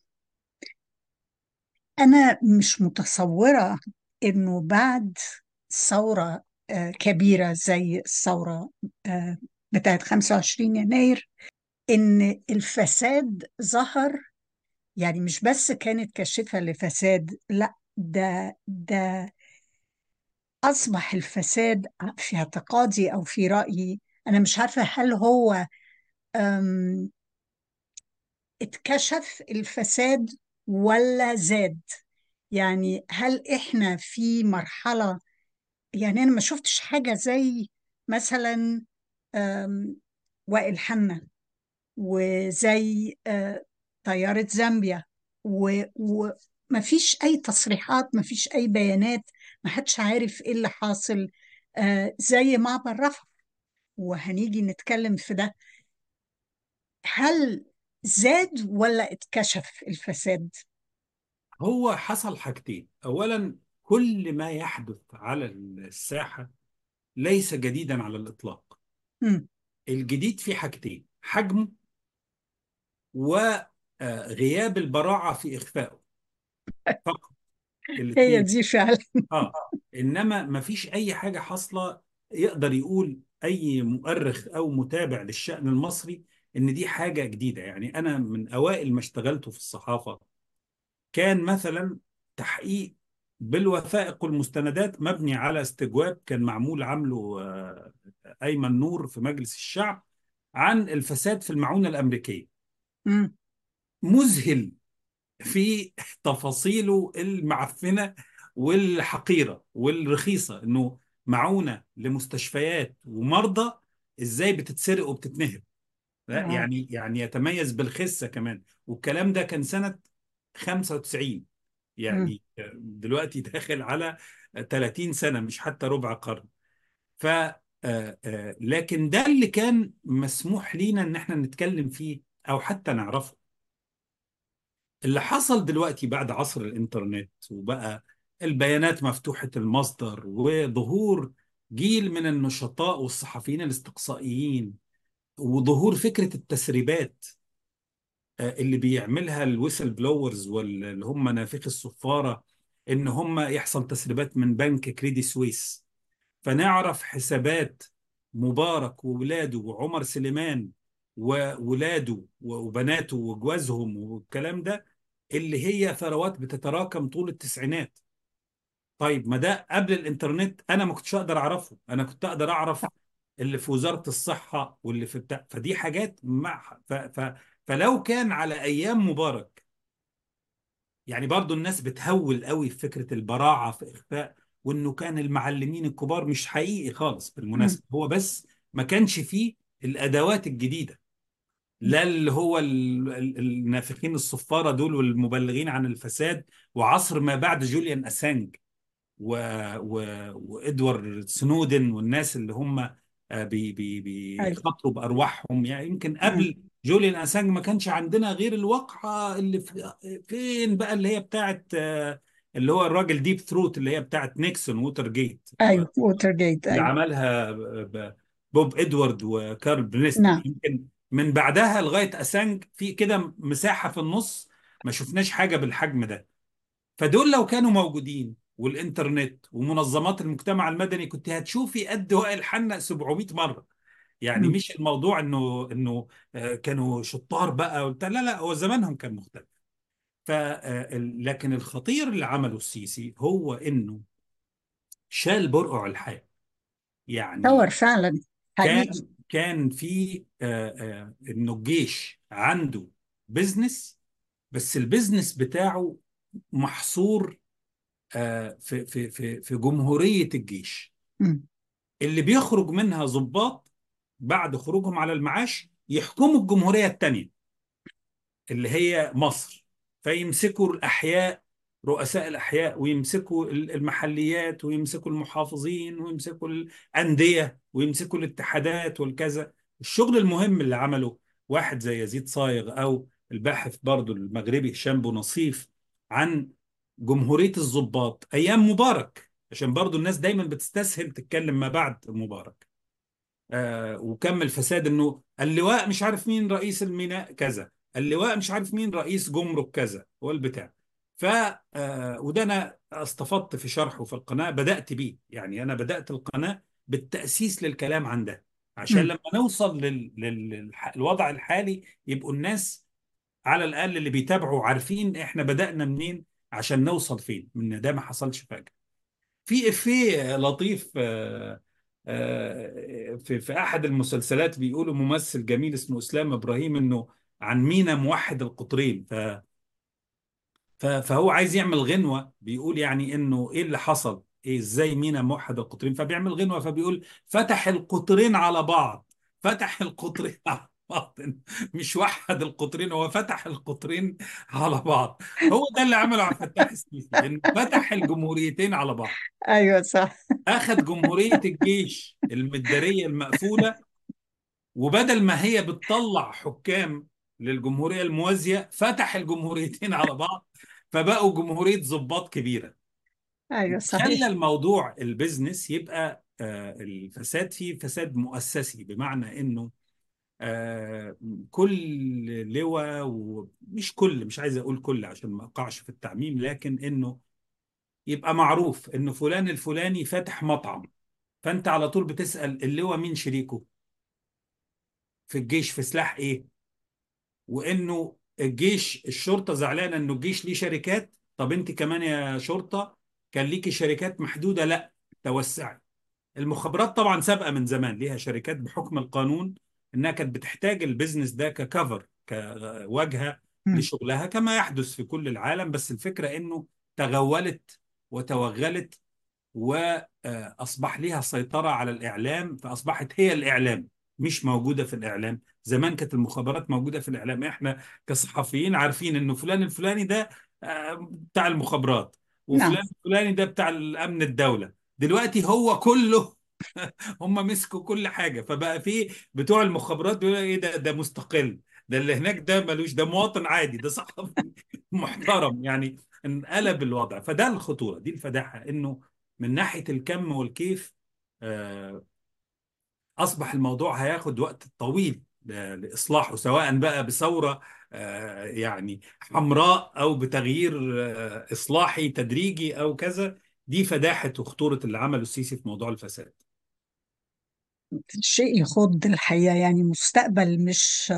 انا مش متصورة انه بعد ثورة آه، كبيرة زي الثورة آه، بتاعت 25 يناير ان الفساد ظهر يعني مش بس كانت كاشفة لفساد لا ده ده أصبح الفساد في اعتقادي أو في رأيي أنا مش عارفة هل هو أم، اتكشف الفساد ولا زاد يعني هل إحنا في مرحلة يعني أنا ما شفتش حاجة زي مثلا أم، وائل حنا وزي آه، طيارة زامبيا وما فيش أي تصريحات ما فيش أي بيانات ما حدش عارف إيه اللي حاصل آه، زي معبر رفح وهنيجي نتكلم في ده هل زاد ولا اتكشف الفساد؟ هو حصل حاجتين اولا كل ما يحدث على الساحه ليس جديدا على الاطلاق مم. الجديد في حاجتين حجمه وغياب البراعه في اخفائه فقط هي الاثنين دي فعلا اه انما ما فيش اي حاجه حاصله يقدر يقول اي مؤرخ او متابع للشأن المصري ان دي حاجه جديده يعني انا من اوائل ما اشتغلته في الصحافه كان مثلا تحقيق بالوثائق والمستندات مبني على استجواب كان معمول عامله آه، ايمن نور في مجلس الشعب عن الفساد في المعونه الامريكيه مم. مذهل في تفاصيله المعفنة والحقيرة والرخيصة انه معونة لمستشفيات ومرضى ازاي بتتسرق وبتتنهب لا آه. يعني يعني يتميز بالخسة كمان والكلام ده كان سنة 95 مم. يعني دلوقتي داخل على 30 سنة مش حتى ربع قرن ف آه، آه، لكن ده اللي كان مسموح لينا ان احنا نتكلم فيه او حتى نعرفه اللي حصل دلوقتي بعد عصر الإنترنت وبقى البيانات مفتوحة المصدر وظهور جيل من النشطاء والصحفيين الاستقصائيين وظهور فكرة التسريبات آه، اللي بيعملها الويسل بلورز واللي هم نافخي الصفارة إن هم يحصل تسريبات من بنك كريدي سويس فنعرف حسابات مبارك وولاده وعمر سليمان وولاده وبناته وجوازهم والكلام ده اللي هي ثروات بتتراكم طول التسعينات طيب ما ده قبل الانترنت انا ما كنتش اقدر اعرفه انا كنت اقدر اعرف اللي في وزارة الصحة واللي في بتاع فدي حاجات مع ف... ف... فلو كان على ايام مبارك يعني برضو الناس بتهول قوي في فكرة البراعة في إخفاء وإنه كان المعلمين الكبار مش حقيقي خالص مم. بالمناسبة هو بس ما كانش فيه الأدوات الجديدة لا اللي هو ال- ال- النافخين الصفارة دول والمبلغين عن الفساد وعصر ما بعد جوليان أسانج و... و... وإدوارد سنودن والناس اللي هم آه، بي... بي... أيوة. بيخاطروا بأرواحهم يعني يمكن مم. قبل جوليان أسانج ما كانش عندنا غير الواقعة اللي في... فين بقى اللي هي بتاعت آه، اللي هو الراجل ديب ثروت اللي هي بتاعت نيكسون ووتر جيت أيوه ووتر جيت اللي أيوه عملها ب... بوب ادوارد وكارل برنستل نعم يمكن من بعدها لغايه اسانج في كده مساحه في النص ما شفناش حاجه بالحجم ده فدول لو كانوا موجودين والانترنت ومنظمات المجتمع المدني كنت هتشوفي قد وائل حنق 700 مره يعني مم. مش الموضوع انه انه آه، كانوا شطار بقى وبتاع لا لا هو زمانهم كان مختلف ف آه، ال- لكن الخطير اللي عمله السيسي هو انه شال برقع الحياة يعني طور فعلا حقيقي كان كان في آه، آه، انه الجيش عنده بيزنس بس البيزنس بتاعه محصور آه، في في في في جمهورية الجيش مم. اللي بيخرج منها ضباط بعد خروجهم على المعاش يحكموا الجمهورية التانية اللي هي مصر فيمسكوا الأحياء رؤساء الأحياء ويمسكوا المحليات ويمسكوا المحافظين ويمسكوا الأندية ويمسكوا الاتحادات والكذا الشغل المهم اللي عمله واحد زي يزيد صايغ أو الباحث برضو المغربي هشام بونصيف عن جمهورية الضباط أيام مبارك عشان برضو الناس دايما بتستسهل تتكلم ما بعد مبارك آه وكم الفساد انه اللواء مش عارف مين رئيس الميناء كذا اللواء مش عارف مين رئيس جمرك كذا هو البتاع ف آه وده انا استفدت في شرحه في القناة بدأت بيه يعني انا بدأت القناة بالتأسيس للكلام عن ده عشان مم. لما نوصل لل... لل... للوضع الحالي يبقوا الناس على الأقل اللي بيتابعوا عارفين احنا بدأنا منين عشان نوصل فين من ده ما حصلش فجأة في إفيه لطيف آه، آه، في في أحد المسلسلات بيقولوا ممثل جميل اسمه إسلام إبراهيم إنه عن مينا موحد القطرين ف ف- فهو عايز يعمل غنوة بيقول يعني إنه إيه اللي حصل إيه إزاي مينا موحد القطرين فبيعمل غنوة فبيقول فتح القطرين على بعض فتح القطرين على بعض مش وحد القطرين هو فتح القطرين على بعض هو ده اللي عمله عبد الفتاح السيسي إنه فتح الجمهوريتين على بعض ايوه صح اخذ جمهورية الجيش المدارية المقفولة وبدل ما هي بتطلع حكام للجمهورية الموازية فتح الجمهوريتين على بعض فبقوا جمهورية ضباط كبيرة ايوه خلى صحيح الموضوع البيزنس يبقى آه، الفساد فيه فساد مؤسسي بمعنى انه آه، كل لواء ومش كل مش عايز اقول كل عشان ما اقعش في التعميم لكن انه يبقى معروف انه فلان الفلاني فاتح مطعم فانت على طول بتسأل اللواء مين شريكه في الجيش في سلاح ايه وانه الجيش الشرطة زعلانة انه الجيش ليه شركات طب انت كمان يا شرطة كان ليكي شركات محدودة لا توسعي المخابرات طبعا سابقة من زمان ليها شركات بحكم القانون انها كانت بتحتاج البيزنس ده ككفر كواجهة مم. لشغلها كما يحدث في كل العالم بس الفكرة انه تغولت وتوغلت وأصبح ليها سيطرة على الإعلام فأصبحت هي الإعلام مش موجودة في الإعلام زمان كانت المخابرات موجودة في الإعلام إحنا كصحفيين عارفين إنه فلان الفلاني ده آه، بتاع المخابرات نعم وفلان الفلاني ده بتاع الأمن الدولة دلوقتي هو كله هم مسكوا كل حاجة فبقى في بتوع المخابرات بيقولوا ايه ده ده مستقل ده اللي هناك ده ملوش ده مواطن عادي ده صحفي محترم يعني انقلب الوضع فده الخطورة دي الفداحة انه من ناحية الكم والكيف آه، أصبح الموضوع هياخد وقت طويل ل- لإصلاحه سواء بقى بثورة آه، يعني حمراء أو بتغيير آه، إصلاحي تدريجي أو كذا دي فداحة وخطورة اللي عمله السيسي في موضوع الفساد شيء يخض الحقيقة يعني مستقبل مش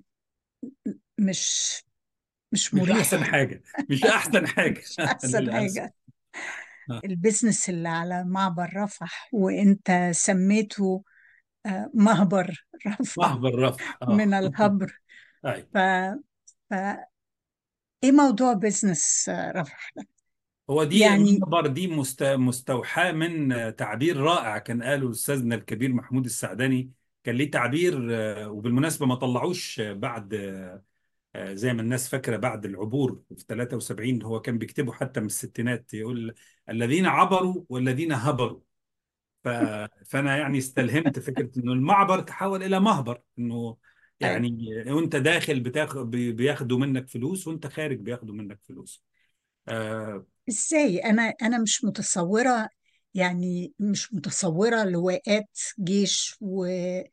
مش مش مش أحسن مريح حاجة مش أحسن حاجة مش أحسن للأسف حاجة آه، البيزنس اللي على معبر رفح وانت سميته آه، مهبر رفح محضر رفح من آه الهبر أي ف... ف... ايه موضوع بيزنس آه، رفح ده هو دي يعني المحبر دي مست... مستوحاة من تعبير رائع كان قاله أستاذنا الكبير محمود السعدني كان ليه تعبير آه، وبالمناسبة ما طلعوش بعد آه، زي ما الناس فاكرة بعد العبور في 73 هو كان بيكتبه حتى من الستينات يقول الذين عبروا والذين هبروا ف... فأنا يعني استلهمت فكرة إنه المعبر تحول إلى مهبر إنه ايوه يعني وأنت داخل بتاخد بياخدوا منك فلوس وأنت خارج بياخدوا منك فلوس آه، ازاي انا انا مش متصورة يعني مش متصورة لواءات جيش ويعني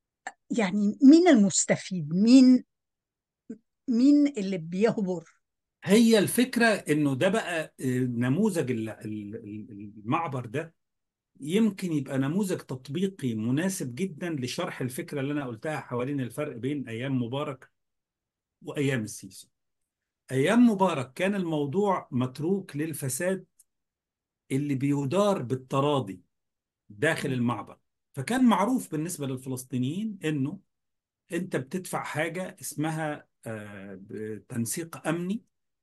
مين المستفيد مين مين اللي بيهبر هي الفكرة انه ده بقى آه، نموذج ال- ال- ال- المعبر ده يمكن يبقى نموذج تطبيقي مناسب جدا لشرح الفكرة اللي انا قلتها حوالين الفرق بين ايام مبارك وايام السيسي ايام مبارك كان الموضوع متروك للفساد اللي بيدار بالتراضي داخل المعبر فكان معروف بالنسبة للفلسطينيين انه انت بتدفع حاجة اسمها آه، تنسيق امني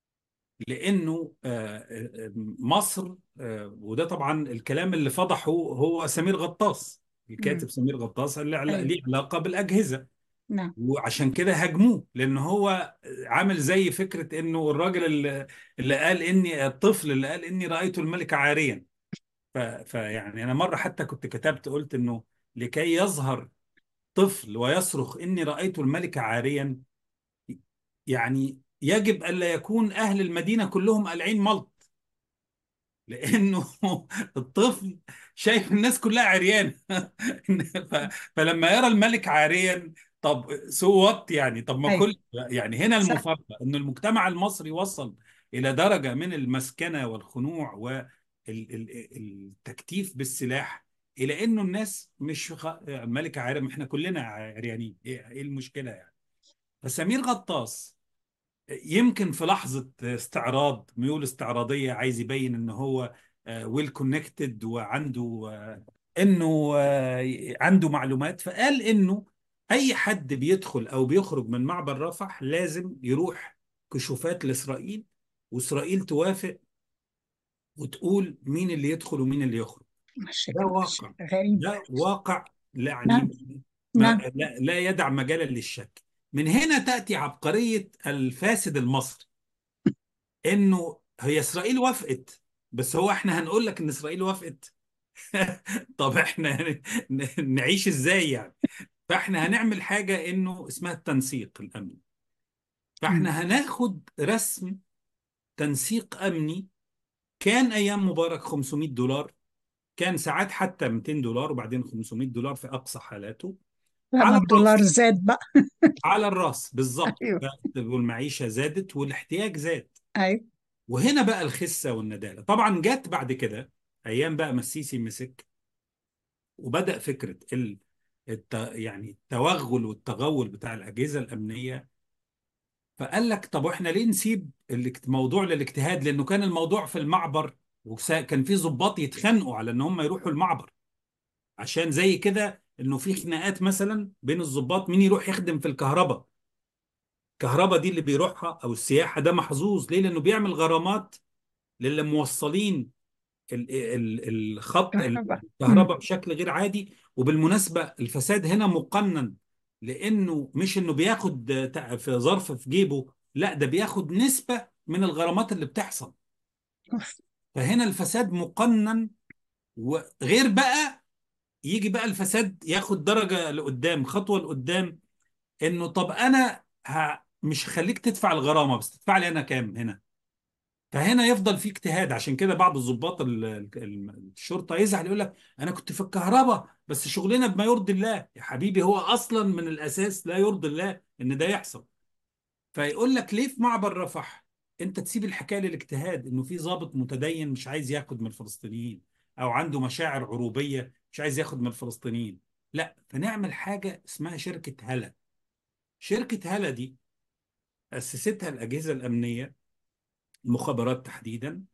لانه آه، آه، مصر آه، وده طبعا الكلام اللي فضحه هو سمير غطاس مم. الكاتب سمير غطاس اللي عل- أيوة ليه علاقة بالاجهزة نعم وعشان كده هاجموه لان هو عامل زي فكرة انه الراجل اللي, اللي قال اني الطفل اللي قال اني رأيت الملك عاريا ف- فيعني انا مرة حتى كنت كتبت قلت انه لكي يظهر طفل ويصرخ اني رأيت الملك عاريا يعني يجب ألا يكون أهل المدينة كلهم قالعين ملط لأنه الطفل شايف الناس كلها عريانة ف... فلما يرى الملك عاريا طب سو وات يعني طب ما أيوة كل يعني هنا صح المفارقة إن المجتمع المصري وصل إلى درجة من المسكنة والخنوع والتكتيف بالسلاح إلى إنه الناس مش خ... الملك عارم إحنا كلنا عريانين إيه إيه المشكلة يعني فسمير غطاس يمكن في لحظة استعراض ميول استعراضية عايز يبين ان هو ويل كونكتد وعنده آه، انه آه، عنده معلومات فقال انه اي حد بيدخل او بيخرج من معبر رفح لازم يروح كشوفات لاسرائيل واسرائيل توافق وتقول مين اللي يدخل ومين اللي يخرج ده شكل شيء واقع غريب ده واقع نعم يعني ما نعم لا, لا يدع مجالا للشك من هنا تأتي عبقرية الفاسد المصري انه هي اسرائيل وافقت بس هو احنا هنقول لك ان اسرائيل وافقت طب احنا ن- نعيش ازاي يعني فاحنا هنعمل حاجة انه اسمها التنسيق الامني مم. فاحنا هناخد رسم تنسيق امني كان ايام مبارك 500 دولار كان ساعات حتى 200 دولار وبعدين 500 دولار في اقصى حالاته لما على الدولار الراس زاد بقى على الراس بالظبط أيوة ف- والمعيشة زادت والاحتياج زاد أيوة وهنا بقى الخسة والندالة طبعا جت بعد كده ايام بقى ما السيسي مسك وبدأ فكرة ال... الت... يعني التوغل والتغول بتاع الأجهزة الأمنية فقال لك طب واحنا ليه نسيب الاجت- موضوع للاجتهاد لأنه كان الموضوع في المعبر وكان في ضباط يتخانقوا على ان هم يروحوا المعبر عشان زي كده انه في خناقات مثلا بين الضباط مين يروح يخدم في الكهرباء الكهرباء دي اللي بيروحها او السياحة ده محظوظ ليه لأنه بيعمل غرامات للي موصلين ال- ال- الخط كهرباء مم. الكهرباء بشكل غير عادي وبالمناسبة الفساد هنا مقنن لأنه مش إنه بياخد تع- في ظرف في جيبه لا ده بياخد نسبة من الغرامات اللي بتحصل أوف. فهنا الفساد مقنن وغير بقى يجي بقى الفساد ياخد درجة لقدام خطوة لقدام إنه طب أنا ه... مش هخليك تدفع الغرامة بس تدفع لي أنا كام هنا فهنا يفضل في اجتهاد عشان كده بعض الضباط ال- ال- الشرطه يزعل يقول لك انا كنت في الكهرباء بس شغلنا بما يرضي الله يا حبيبي هو اصلا من الاساس لا يرضي الله ان ده يحصل فيقول لك ليه في معبر رفح انت تسيب الحكايه للاجتهاد انه في ضابط متدين مش عايز ياخد من الفلسطينيين او عنده مشاعر عروبيه مش عايز ياخد من الفلسطينيين لا فنعمل حاجه اسمها شركه هلا شركه هلا دي اسستها الاجهزه الامنيه المخابرات تحديدا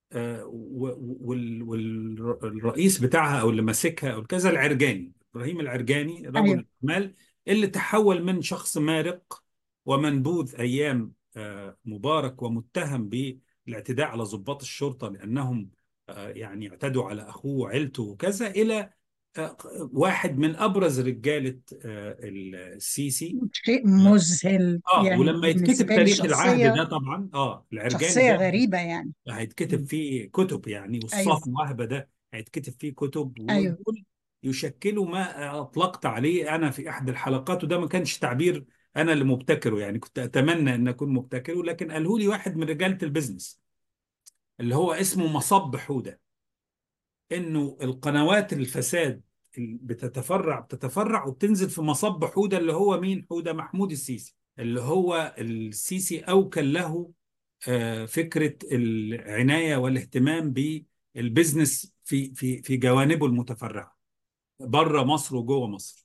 والرئيس بتاعها او اللي ماسكها او كذا العرجاني ابراهيم العرجاني أيوة رجل الاعمال اللي تحول من شخص مارق ومنبوذ ايام آه، مبارك ومتهم بالاعتداء على ضباط الشرطه لانهم آه، يعني اعتدوا على اخوه وعيلته وكذا الى آه، واحد من ابرز رجاله آه، السيسي شيء مذهل اه يعني ولما يتكتب بالنسبة لي تاريخ العهد شخصية ده طبعا اه العرجاني شخصية ده غريبة يعني هيتكتب مم. فيه كتب يعني أيوة والصف وهبة ده هيتكتب فيه كتب أيوة ودول يشكلوا ما أطلقت عليه أنا في أحد الحلقات وده ما كانش تعبير أنا اللي مبتكره يعني كنت أتمنى أن أكون مبتكره لكن قاله لي واحد من رجالة البيزنس اللي هو اسمه مصب حودة انه القنوات الفساد اللي بتتفرع بتتفرع وبتنزل في مصب حوده اللي هو مين حوده محمود السيسي اللي هو السيسي اوكل له آه، فكره العنايه والاهتمام بالبزنس في في في جوانبه المتفرعه بره مصر وجوه مصر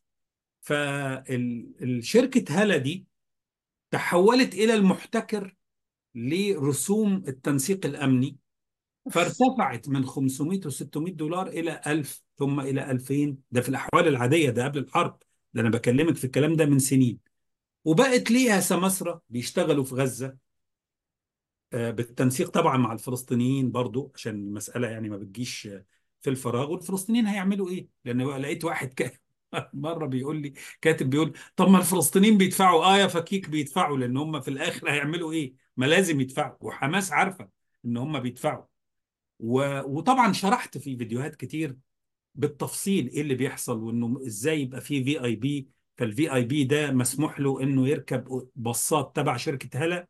فالشركه هلا دي تحولت الى المحتكر لرسوم التنسيق الامني فارتفعت من 500 و 600 دولار الى 1000 ثم الى 2000 ده في الاحوال العاديه ده قبل الحرب ده انا بكلمك في الكلام ده من سنين وبقت ليها سماسرة بيشتغلوا في غزة آه، بالتنسيق طبعا مع الفلسطينيين برضو عشان المسألة يعني ما بتجيش في الفراغ والفلسطينيين هيعملوا ايه لان بقى لقيت واحد ك... مرة بيقول لي كاتب بيقول طب ما الفلسطينيين بيدفعوا اه يا فكيك بيدفعوا لان هم في الاخر هيعملوا ايه ما لازم يدفعوا وحماس عارفة ان هم بيدفعوا و... وطبعا شرحت في فيديوهات كتير بالتفصيل ايه اللي بيحصل وانه ازاي يبقى فيه في اي بي فالفي اي بي ده مسموح له انه يركب باصات تبع شركة هلا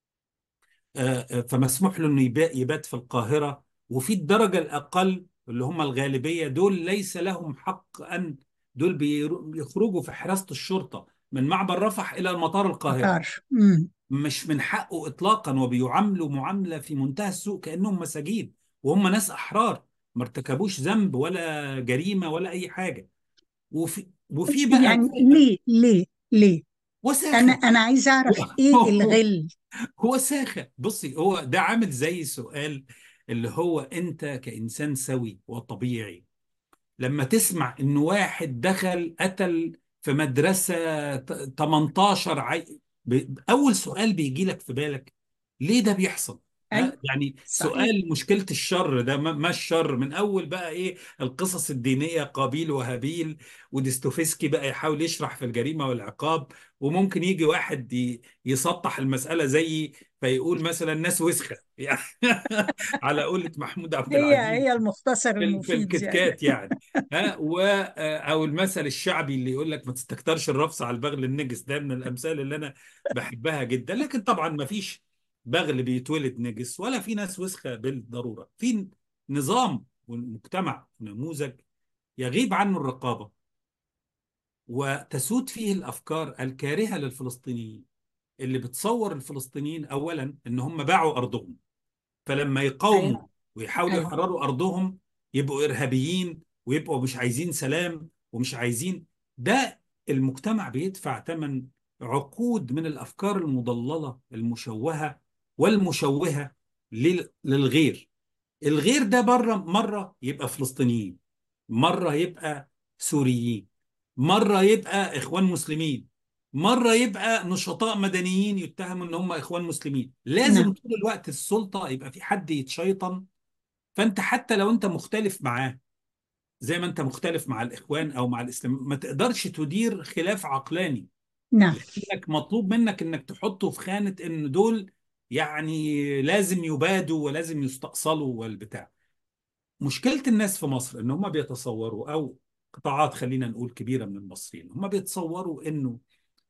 آه، آه، فمسموح له انه يبا- يبات في القاهرة وفي الدرجة الاقل اللي هم الغالبية دول ليس لهم حق ان دول بيرو- بيخرجوا في حراسة الشرطة من معبر رفح الى المطار القاهرة قطار مم. مش من حقه اطلاقا وبيعاملوا معامله في منتهى السوء كانهم مساجين وهم ناس احرار ما ارتكبوش ذنب ولا جريمه ولا اي حاجه وفي وفي بقى يعني ليه ليه ليه انا وساخه انا عايزه اعرف ايه الغل هو ساخه بصي هو ده عامل زي سؤال اللي هو انت كانسان سوي وطبيعي لما تسمع ان واحد دخل قتل في مدرسة ت- 18 عي... ب... اول سؤال بيجي لك في بالك ليه ده بيحصل اي ها؟ يعني صحيح سؤال مشكلة الشر ده ما ما الشر من أول بقى إيه القصص الدينية قابيل وهابيل وديستوفسكي بقى يحاول يشرح في الجريمة والعقاب وممكن يجي واحد ي- يسطح المسألة زي فيقول مثلا ناس وسخة يعني على قولة محمود عبد هي العزيز هي المختصر في ال- في المفيد يعني الكتكات يعني ها و او المثل الشعبي اللي يقول لك ما تستكترش الرفس على البغل النجس ده من الامثال اللي انا بحبها جدا لكن طبعا ما فيش بغل بيتولد نجس ولا في ناس وسخه بالضروره في نظام والمجتمع نموذج يغيب عنه الرقابه وتسود فيه الافكار الكارهه للفلسطينيين اللي بتصور الفلسطينيين اولا ان هم باعوا ارضهم فلما يقاوموا ايوه ويحاولوا ايوه يحرروا ارضهم يبقوا ارهابيين ويبقوا مش عايزين سلام ومش عايزين ده المجتمع بيدفع ثمن عقود من الافكار المضلله المشوهه والمشوهه لل- للغير الغير ده بره مره يبقى فلسطينيين مره يبقى سوريين مره يبقى اخوان مسلمين مره يبقى نشطاء مدنيين يتهموا ان هم اخوان مسلمين لازم نعم طول الوقت السلطه يبقى في حد يتشيطن فانت حتى لو انت مختلف معاه زي ما انت مختلف مع الاخوان او مع الاسلام ما تقدرش تدير خلاف عقلاني نعم لانك مطلوب منك انك تحطه في خانه ان دول يعني لازم يبادوا ولازم يستأصلوا والبتاع مشكله الناس في مصر ان هم بيتصوروا او قطاعات خلينا نقول كبيره من المصريين هم بيتصوروا انه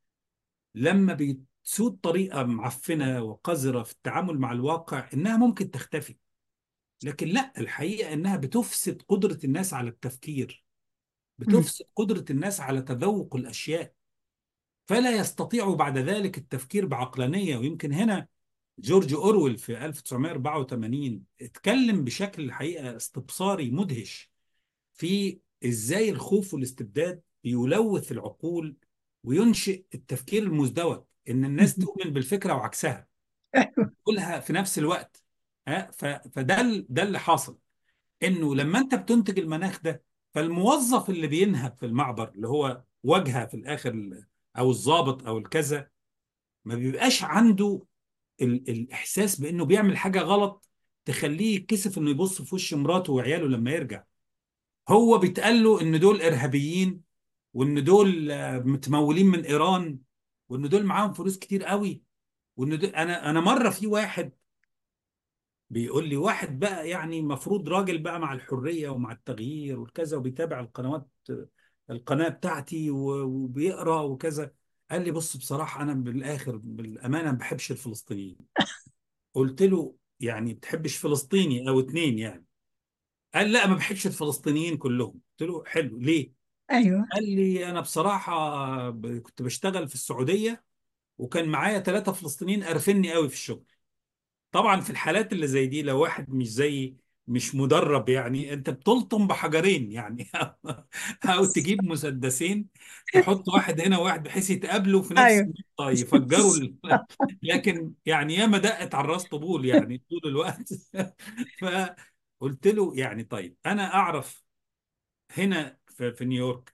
لما بتسود طريقه معفنه وقذره في التعامل مع الواقع انها ممكن تختفي لكن لا الحقيقه انها بتفسد قدره الناس على التفكير مم. بتفسد قدره الناس على تذوق الاشياء فلا يستطيعوا بعد ذلك التفكير بعقلانيه ويمكن هنا جورج أورويل في 1984 اتكلم بشكل الحقيقة استبصاري مدهش في ازاي الخوف والاستبداد بيلوث العقول وينشئ التفكير المزدوج ان الناس تؤمن بالفكرة وعكسها كلها في نفس الوقت ها ف- فده ال- ده اللي حاصل انه لما انت بتنتج المناخ ده فالموظف اللي بينهب في المعبر اللي هو واجهة في الاخر ال- او الضابط او الكذا ما بيبقاش عنده ال الاحساس بانه بيعمل حاجة غلط تخليه يتكسف انه يبص في وش مراته وعياله لما يرجع هو بيتقال له ان دول ارهابيين وان دول آه، متمولين من ايران وان دول معاهم فلوس كتير قوي وان دول انا انا مره في واحد بيقول لي واحد بقى يعني مفروض راجل بقى مع الحريه ومع التغيير والكذا وبيتابع القنوات القناه بتاعتي و- وبيقرا وكذا قال لي بص بصراحه انا بالاخر بالامانه ما بحبش الفلسطينيين قلت له يعني بتحبش فلسطيني او اتنين يعني قال لا ما بحبش الفلسطينيين كلهم قلت له حلو ليه ايوه قال لي انا بصراحه ب- كنت بشتغل في السعوديه وكان معايا ثلاثه فلسطينيين قرفني قوي في الشغل طبعا في الحالات اللي زي دي لو واحد مش زي مش مدرب يعني انت بتلطم بحجرين يعني او تجيب مسدسين تحط واحد هنا وواحد بحيث يتقابلوا في نفس ايوه النقطة يفجروا ال... لكن يعني ياما دقت على الراس طبول يعني طول الوقت فقلت له يعني طيب انا اعرف هنا في, في نيويورك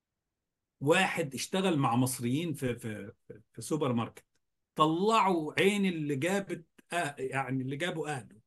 واحد اشتغل مع مصريين في في في في سوبر ماركت طلعوا عين اللي جابت آه يعني اللي جابوا اهله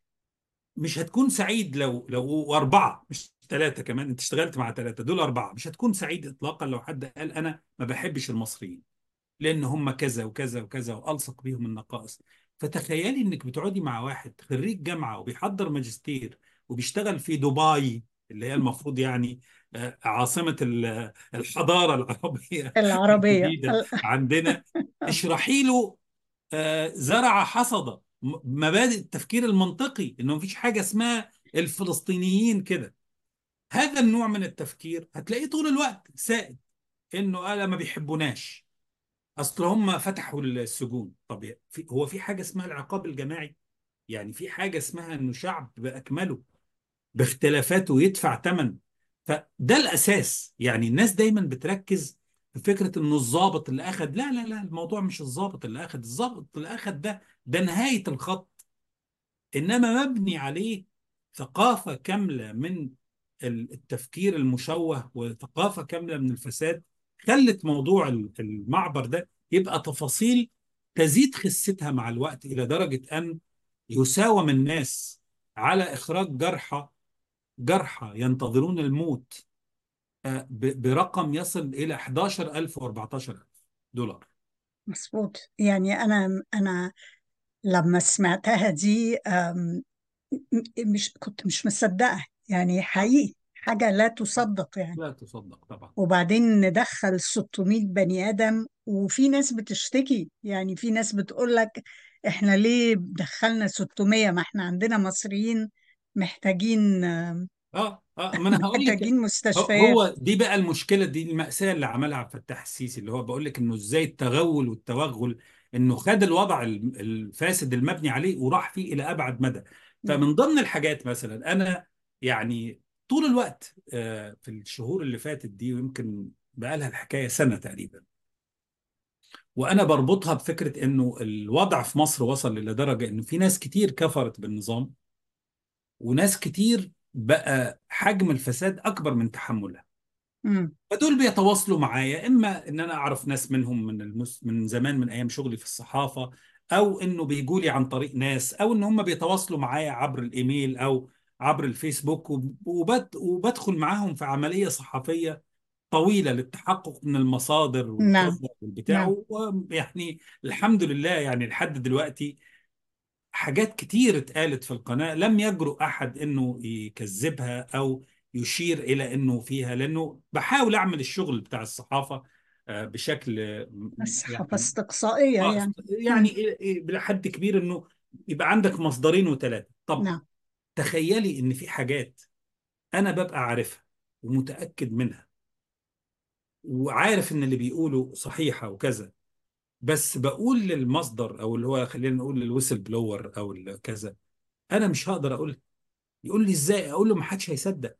مش هتكون سعيد لو لو اربعه مش ثلاثه كمان انت اشتغلت مع ثلاثه دول اربعه مش هتكون سعيد اطلاقا لو حد قال انا ما بحبش المصريين لان هم كذا وكذا وكذا والصق بيهم النقائص فتخيلي انك بتقعدي مع واحد خريج جامعه وبيحضر ماجستير وبيشتغل في دبي اللي هي المفروض يعني آه، عاصمه ال- الحضاره العربيه العربية الجديده ال- عندنا اشرحي له آه، زرع حصد م- مبادئ التفكير المنطقي انه مفيش حاجه اسمها الفلسطينيين كده هذا النوع من التفكير هتلاقيه طول الوقت سائد انه قال ما بيحبوناش اصل هم فتحوا السجون طب في هو في حاجه اسمها العقاب الجماعي يعني في حاجه اسمها انه شعب باكمله باختلافاته يدفع ثمن فده الاساس يعني الناس دايما بتركز في فكره انه الضابط اللي اخذ لا لا لا الموضوع مش الضابط اللي اخذ الضابط اللي اخذ ده ده نهايه الخط انما مبني عليه ثقافه كامله من التفكير المشوه وثقافه كامله من الفساد خلت موضوع المعبر ده يبقى تفاصيل تزيد خستها مع الوقت الى درجه ان يساوم الناس على اخراج جرحى جرحى ينتظرون الموت آه، ب- برقم يصل إلى 11000 و14000 دولار مظبوط يعني انا انا لما سمعتها دي أم، م- مش كنت مش مصدقة يعني آه، حقيقي حاجة لا تصدق يعني لا تصدق طبعا وبعدين ندخل 600 بني آدم وفي ناس بتشتكي يعني في ناس بتقول لك احنا ليه دخلنا 600 ما احنا عندنا مصريين محتاجين اه اه ما انا هقول لك محتاجين هو مستشفيات هو دي بقى المشكله دي المأساة اللي عملها عبد الفتاح السيسي اللي هو بقول لك انه ازاي التغول والتوغل انه خد الوضع ال- الفاسد المبني عليه وراح فيه الى ابعد مدى فمن ضمن الحاجات مثلا انا يعني طول الوقت آه، في الشهور اللي فاتت دي ويمكن بقى لها الحكايه سنه تقريبا وانا بربطها بفكره انه الوضع في مصر وصل الى درجه انه في ناس كتير كفرت بالنظام وناس كتير بقى حجم الفساد اكبر من تحملها مم. فدول بيتواصلوا معايا اما ان انا اعرف ناس منهم من المس... من زمان من ايام شغلي في الصحافه او انه بيجوا لي عن طريق ناس او ان هم بيتواصلوا معايا عبر الايميل او عبر الفيسبوك وب... وبد... وبدخل معاهم في عمليه صحفيه طويله للتحقق من المصادر نعم والكذا والبتاع نعم ويعني الحمد لله يعني لحد دلوقتي حاجات كتير اتقالت في القناة لم يجرؤ أحد إنه يكذبها أو يشير إلى إنه فيها لأنه بحاول أعمل الشغل بتاع الصحافة آه، بشكل آه، الصحافة يعني استقصائية آه، يعني يعني مم. إلى- إلى حد كبير إنه يبقى عندك مصدرين وثلاثة طب نعم تخيلي إن في حاجات أنا ببقى عارفها ومتأكد منها وعارف إن اللي بيقوله صحيحة وكذا بس بقول للمصدر أو اللي هو خلينا نقول للويسل بلور أو كذا أنا مش هقدر أقول يقول لي ازاي اقول له ما حدش هيصدق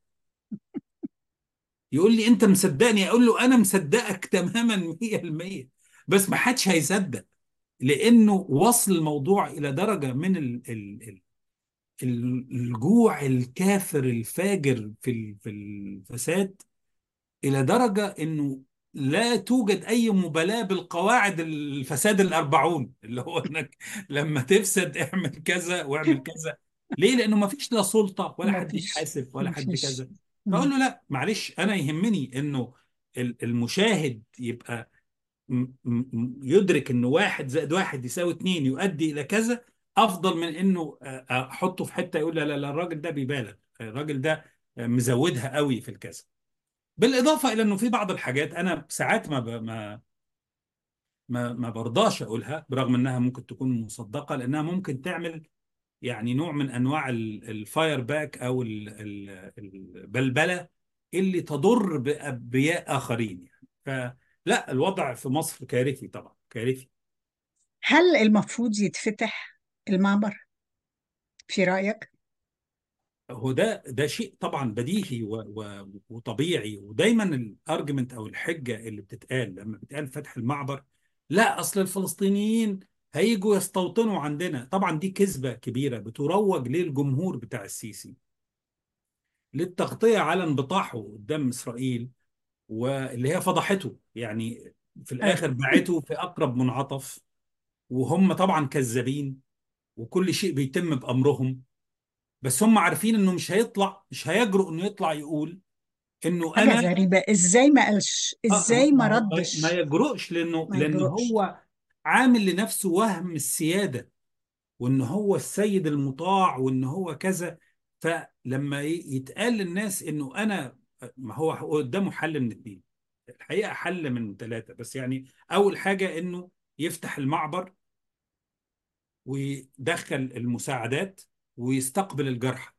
يقول لي انت مصدقني اقول له انا مصدقك تماما 100% بس ما حدش هيصدق لانه وصل الموضوع الى درجه من ال ال ال ال- الجوع الكافر الفاجر في ال- في الفساد الى درجه انه لا توجد اي مبالاه بالقواعد الفساد الاربعون اللي هو انك لما تفسد اعمل كذا واعمل كذا ليه؟ لانه ما فيش لا سلطه ولا ما حد فيش يحاسب ولا ما حد فيش كذا فاقول مم. له لا معلش انا يهمني انه ال- المشاهد يبقى م- م- يدرك انه واحد زائد واحد يساوي اتنين يؤدي الى كذا افضل من انه أ- احطه في حته يقول لا لا لا الراجل ده بيبالغ الراجل ده مزودها قوي في الكذا بالاضافه الى انه في بعض الحاجات انا ساعات ما ب... ما ما ما برضاش اقولها برغم انها ممكن تكون مصدقه لانها ممكن تعمل يعني نوع من انواع الفاير باك او ال- ال- البلبله اللي تضر بابرياء اخرين يعني فلا الوضع في مصر كارثي طبعا كارثي هل المفروض يتفتح المعبر في رأيك؟ هو ده ده شيء طبعا بديهي و و وطبيعي ودايما الارجمنت او الحجه اللي بتتقال لما بتقال فتح المعبر لا اصل الفلسطينيين هيجوا يستوطنوا عندنا طبعا دي كذبه كبيره بتروج للجمهور بتاع السيسي للتغطيه على انبطاحه قدام اسرائيل واللي هي فضحته يعني في أيوة. الاخر باعته في اقرب منعطف وهم طبعا كذابين وكل شيء بيتم بامرهم بس هم عارفين انه مش هيطلع مش هيجرؤ انه يطلع يقول انه حاجة انا غريبة ازاي ما قالش آه ازاي ما ما هو ما ردش يجرؤش لانه ما لانه يجرؤش هو عامل لنفسه وهم السياده وان هو السيد المطاع وان هو كذا فلما ي- يتقال للناس انه انا ما هو قدامه حل من اتنين الحقيقه حل من ثلاثه بس يعني اول حاجه انه يفتح المعبر ويدخل المساعدات ويستقبل الجرحى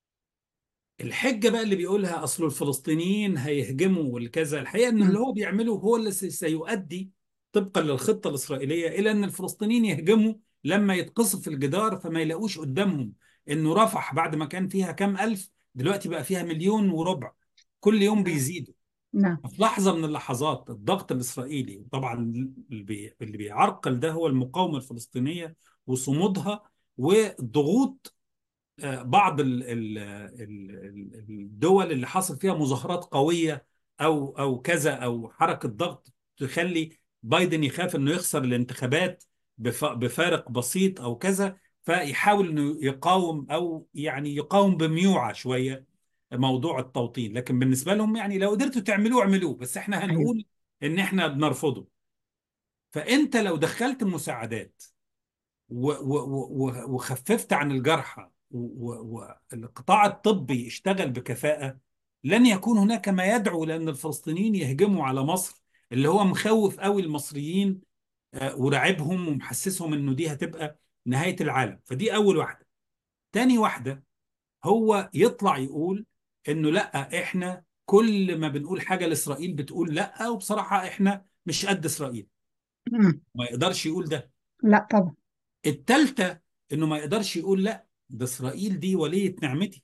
الحجة بقى اللي بيقولها أصل الفلسطينيين هيهجموا والكذا الحقيقة أن اللي مم. هو بيعمله هو اللي سي- سيؤدي طبقا للخطة الإسرائيلية إلى أن الفلسطينيين يهجموا لما يتقصف الجدار فما يلاقوش قدامهم أنه رفح بعد ما كان فيها كام ألف دلوقتي بقى فيها مليون وربع كل يوم نعم بيزيدوا نعم في لحظة من اللحظات الضغط الإسرائيلي طبعا اللي بي- اللي بيعرقل ده هو المقاومة الفلسطينية وصمودها والضغوط آه، بعض ال- ال- ال- ال- الدول اللي حصل فيها مظاهرات قوية أو أو كذا أو حركة ضغط تخلي بايدن يخاف إنه يخسر الانتخابات بف- بفارق بسيط أو كذا فيحاول إنه يقاوم أو يعني يقاوم بميوعة شوية موضوع التوطين لكن بالنسبة لهم يعني لو قدرتوا تعملوه اعملوه بس إحنا ايوه هنقول إن إحنا بنرفضه فأنت لو دخلت مساعدات و- و- و- وخففت عن الجرحى والقطاع الطبي اشتغل بكفاءة لن يكون هناك ما يدعو لأن الفلسطينيين يهجموا على مصر اللي هو مخوف قوي المصريين آه، وراعبهم ومحسسهم انه دي هتبقى نهاية العالم فدي أول واحدة تاني واحدة هو يطلع يقول انه لا احنا كل ما بنقول حاجة لإسرائيل بتقول لا وبصراحة احنا مش قد إسرائيل مم. ما يقدرش يقول ده لا طبعا التالتة انه ما يقدرش يقول لا ده اسرائيل دي ولية نعمتي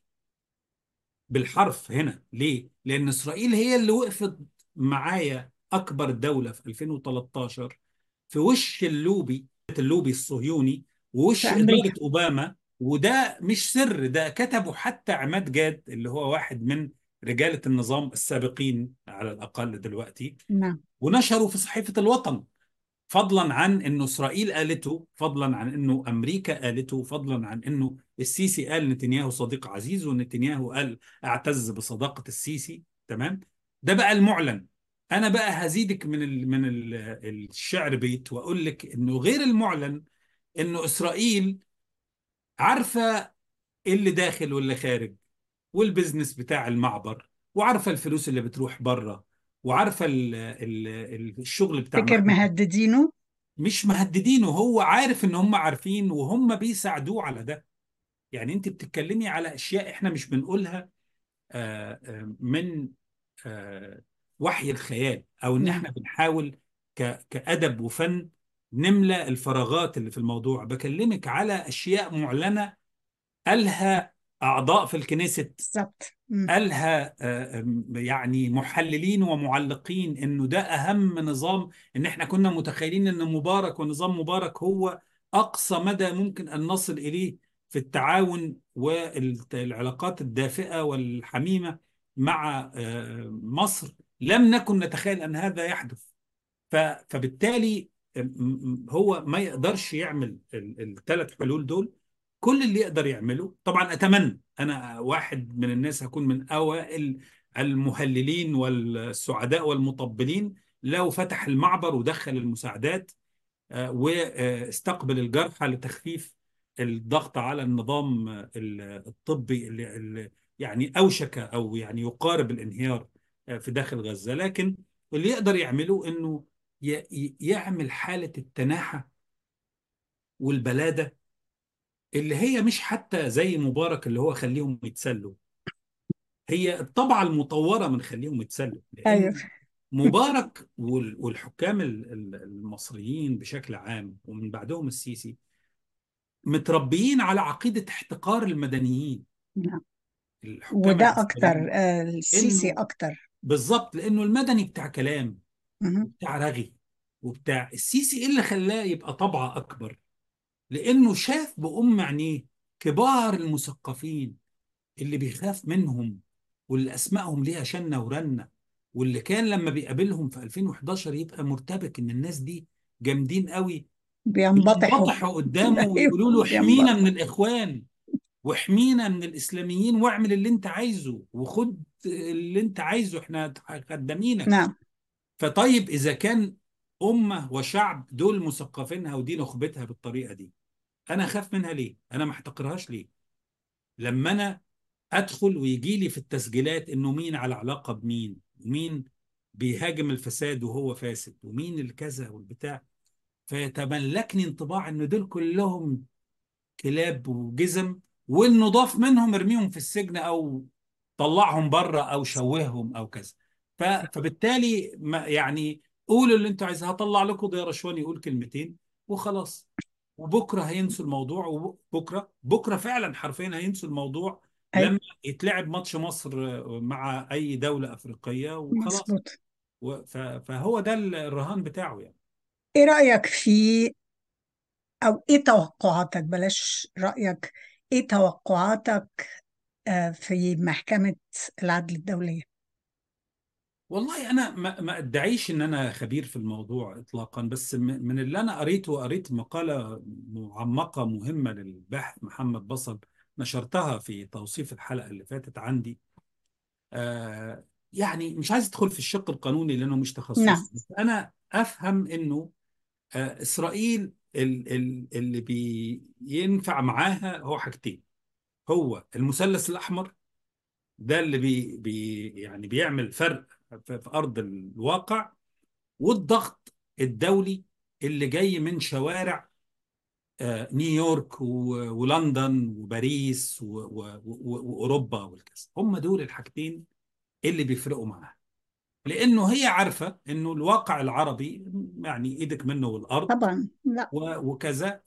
بالحرف هنا ليه؟ لان اسرائيل هي اللي وقفت معايا اكبر دولة في 2013 في وش اللوبي اللوبي الصهيوني في ووش امريكا إدارة أوباما وده مش سر ده كتبه حتى عماد جاد اللي هو واحد من رجالة النظام السابقين على الأقل دلوقتي نعم ونشروا في صحيفة الوطن فضلا عن انه اسرائيل قالته فضلا عن انه امريكا قالته فضلا عن انه السيسي قال نتنياهو صديق عزيز ونتنياهو قال اعتز بصداقة السيسي تمام ده بقى المعلن انا بقى هزيدك من ال من ال الشعر بيت واقول لك انه غير المعلن انه اسرائيل عارفة إيه اللي داخل واللي خارج والبزنس بتاع المعبر وعارفة الفلوس اللي بتروح بره وعارفة ال ال الشغل بتاع فكر محمود مهددينه مش مهددينه هو عارف ان هم عارفين وهم بيساعدوه على ده يعني انت بتتكلمي على اشياء احنا مش بنقولها آه، آه، من آه، وحي الخيال او ان نعم احنا بنحاول ك- كأدب وفن نملأ الفراغات اللي في الموضوع بكلمك على اشياء معلنة قالها اعضاء في الكنيست بالظبط مم. قالها آه، يعني محللين ومعلقين انه ده اهم نظام ان احنا كنا متخيلين ان مبارك ونظام مبارك هو اقصى مدى ممكن ان نصل اليه في التعاون والعلاقات الدافئة والحميمة مع آه، مصر لم نكن نتخيل ان هذا يحدث ف- فبالتالي م- م- هو ما يقدرش يعمل الثلاث حلول دول كل اللي يقدر يعمله طبعا اتمنى انا واحد من الناس هكون من اوائل المهللين والسعداء والمطبلين لو فتح المعبر ودخل المساعدات آه، واستقبل الجرحى لتخفيف الضغط على النظام آه، الطبي اللي اللي يعني اوشك او يعني يقارب الانهيار آه، في داخل غزة لكن اللي يقدر يعمله انه ي- ي- يعمل حالة التناحة والبلادة اللي هي مش حتى زي مبارك اللي هو خليهم يتسلوا هي الطبعة المطورة من خليهم يتسلوا ايوه لأن مبارك وال- والحكام ال- ال- المصريين بشكل عام ومن بعدهم السيسي متربيين على عقيدة احتقار المدنيين نعم. الحكام وده اكتر العسكريين آه، السيسي انه اكتر بالظبط لانه المدني بتاع كلام مهم. وبتاع رغي وبتاع السيسي ايه اللي خلاه يبقى طبعه اكبر لانه شاف بأم عينيه كبار المثقفين اللي بيخاف منهم واللي اسمائهم ليها شنه ورنه واللي كان لما بيقابلهم في 2011 يبقى مرتبك ان الناس دي جامدين قوي بينبطحوا بينبطحوا قدامه ايوه ويقولوا له احمينا من بينبطحوا الاخوان واحمينا من الاسلاميين واعمل اللي انت عايزه وخد اللي انت عايزه احنا خدامينك نعم فطيب اذا كان امه وشعب دول مثقفينها ودي نخبتها بالطريقه دي انا اخاف منها ليه انا ما احتقرهاش ليه لما انا ادخل ويجي لي في التسجيلات انه مين على علاقه بمين ومين بيهاجم الفساد وهو فاسد ومين الكذا والبتاع فيتملكني انطباع ان دول كلهم كلاب وجزم والنضاف منهم ارميهم في السجن او طلعهم بره او شوههم او كذا ف- فبالتالي ما يعني قولوا اللي انتوا عايزين هطلع لكم ضياء رشوان يقول كلمتين وخلاص وبكره هينسوا الموضوع وبكره بكره فعلا حرفيا هينسوا الموضوع ايوه لما يتلعب ماتش مصر مع اي دولة افريقية وخلاص مظبوط و- ف- فهو ده الرهان بتاعه يعني ايه رأيك في او ايه توقعاتك بلاش رأيك ايه توقعاتك آه، في محكمة العدل الدولية والله انا ما ما ادعيش ان انا خبير في الموضوع اطلاقا بس م- من اللي انا قريته قريت مقاله معمقه مهمه للباحث محمد بصل نشرتها في توصيف الحلقه اللي فاتت عندي آه يعني مش عايز ادخل في الشق القانوني لانه مش نعم تخصصي بس انا افهم انه آه اسرائيل ال- ال- اللي بينفع معاها هو حاجتين هو المثلث الاحمر ده اللي بي بي يعني بيعمل فرق في في ارض الواقع والضغط الدولي اللي جاي من شوارع آه، نيويورك و- ولندن وباريس و- و- و- واوروبا والكذا هم دول الحاجتين اللي بيفرقوا معاها لانه هي عارفه انه الواقع العربي يعني ايدك منه والارض طبعا لا و- وكذا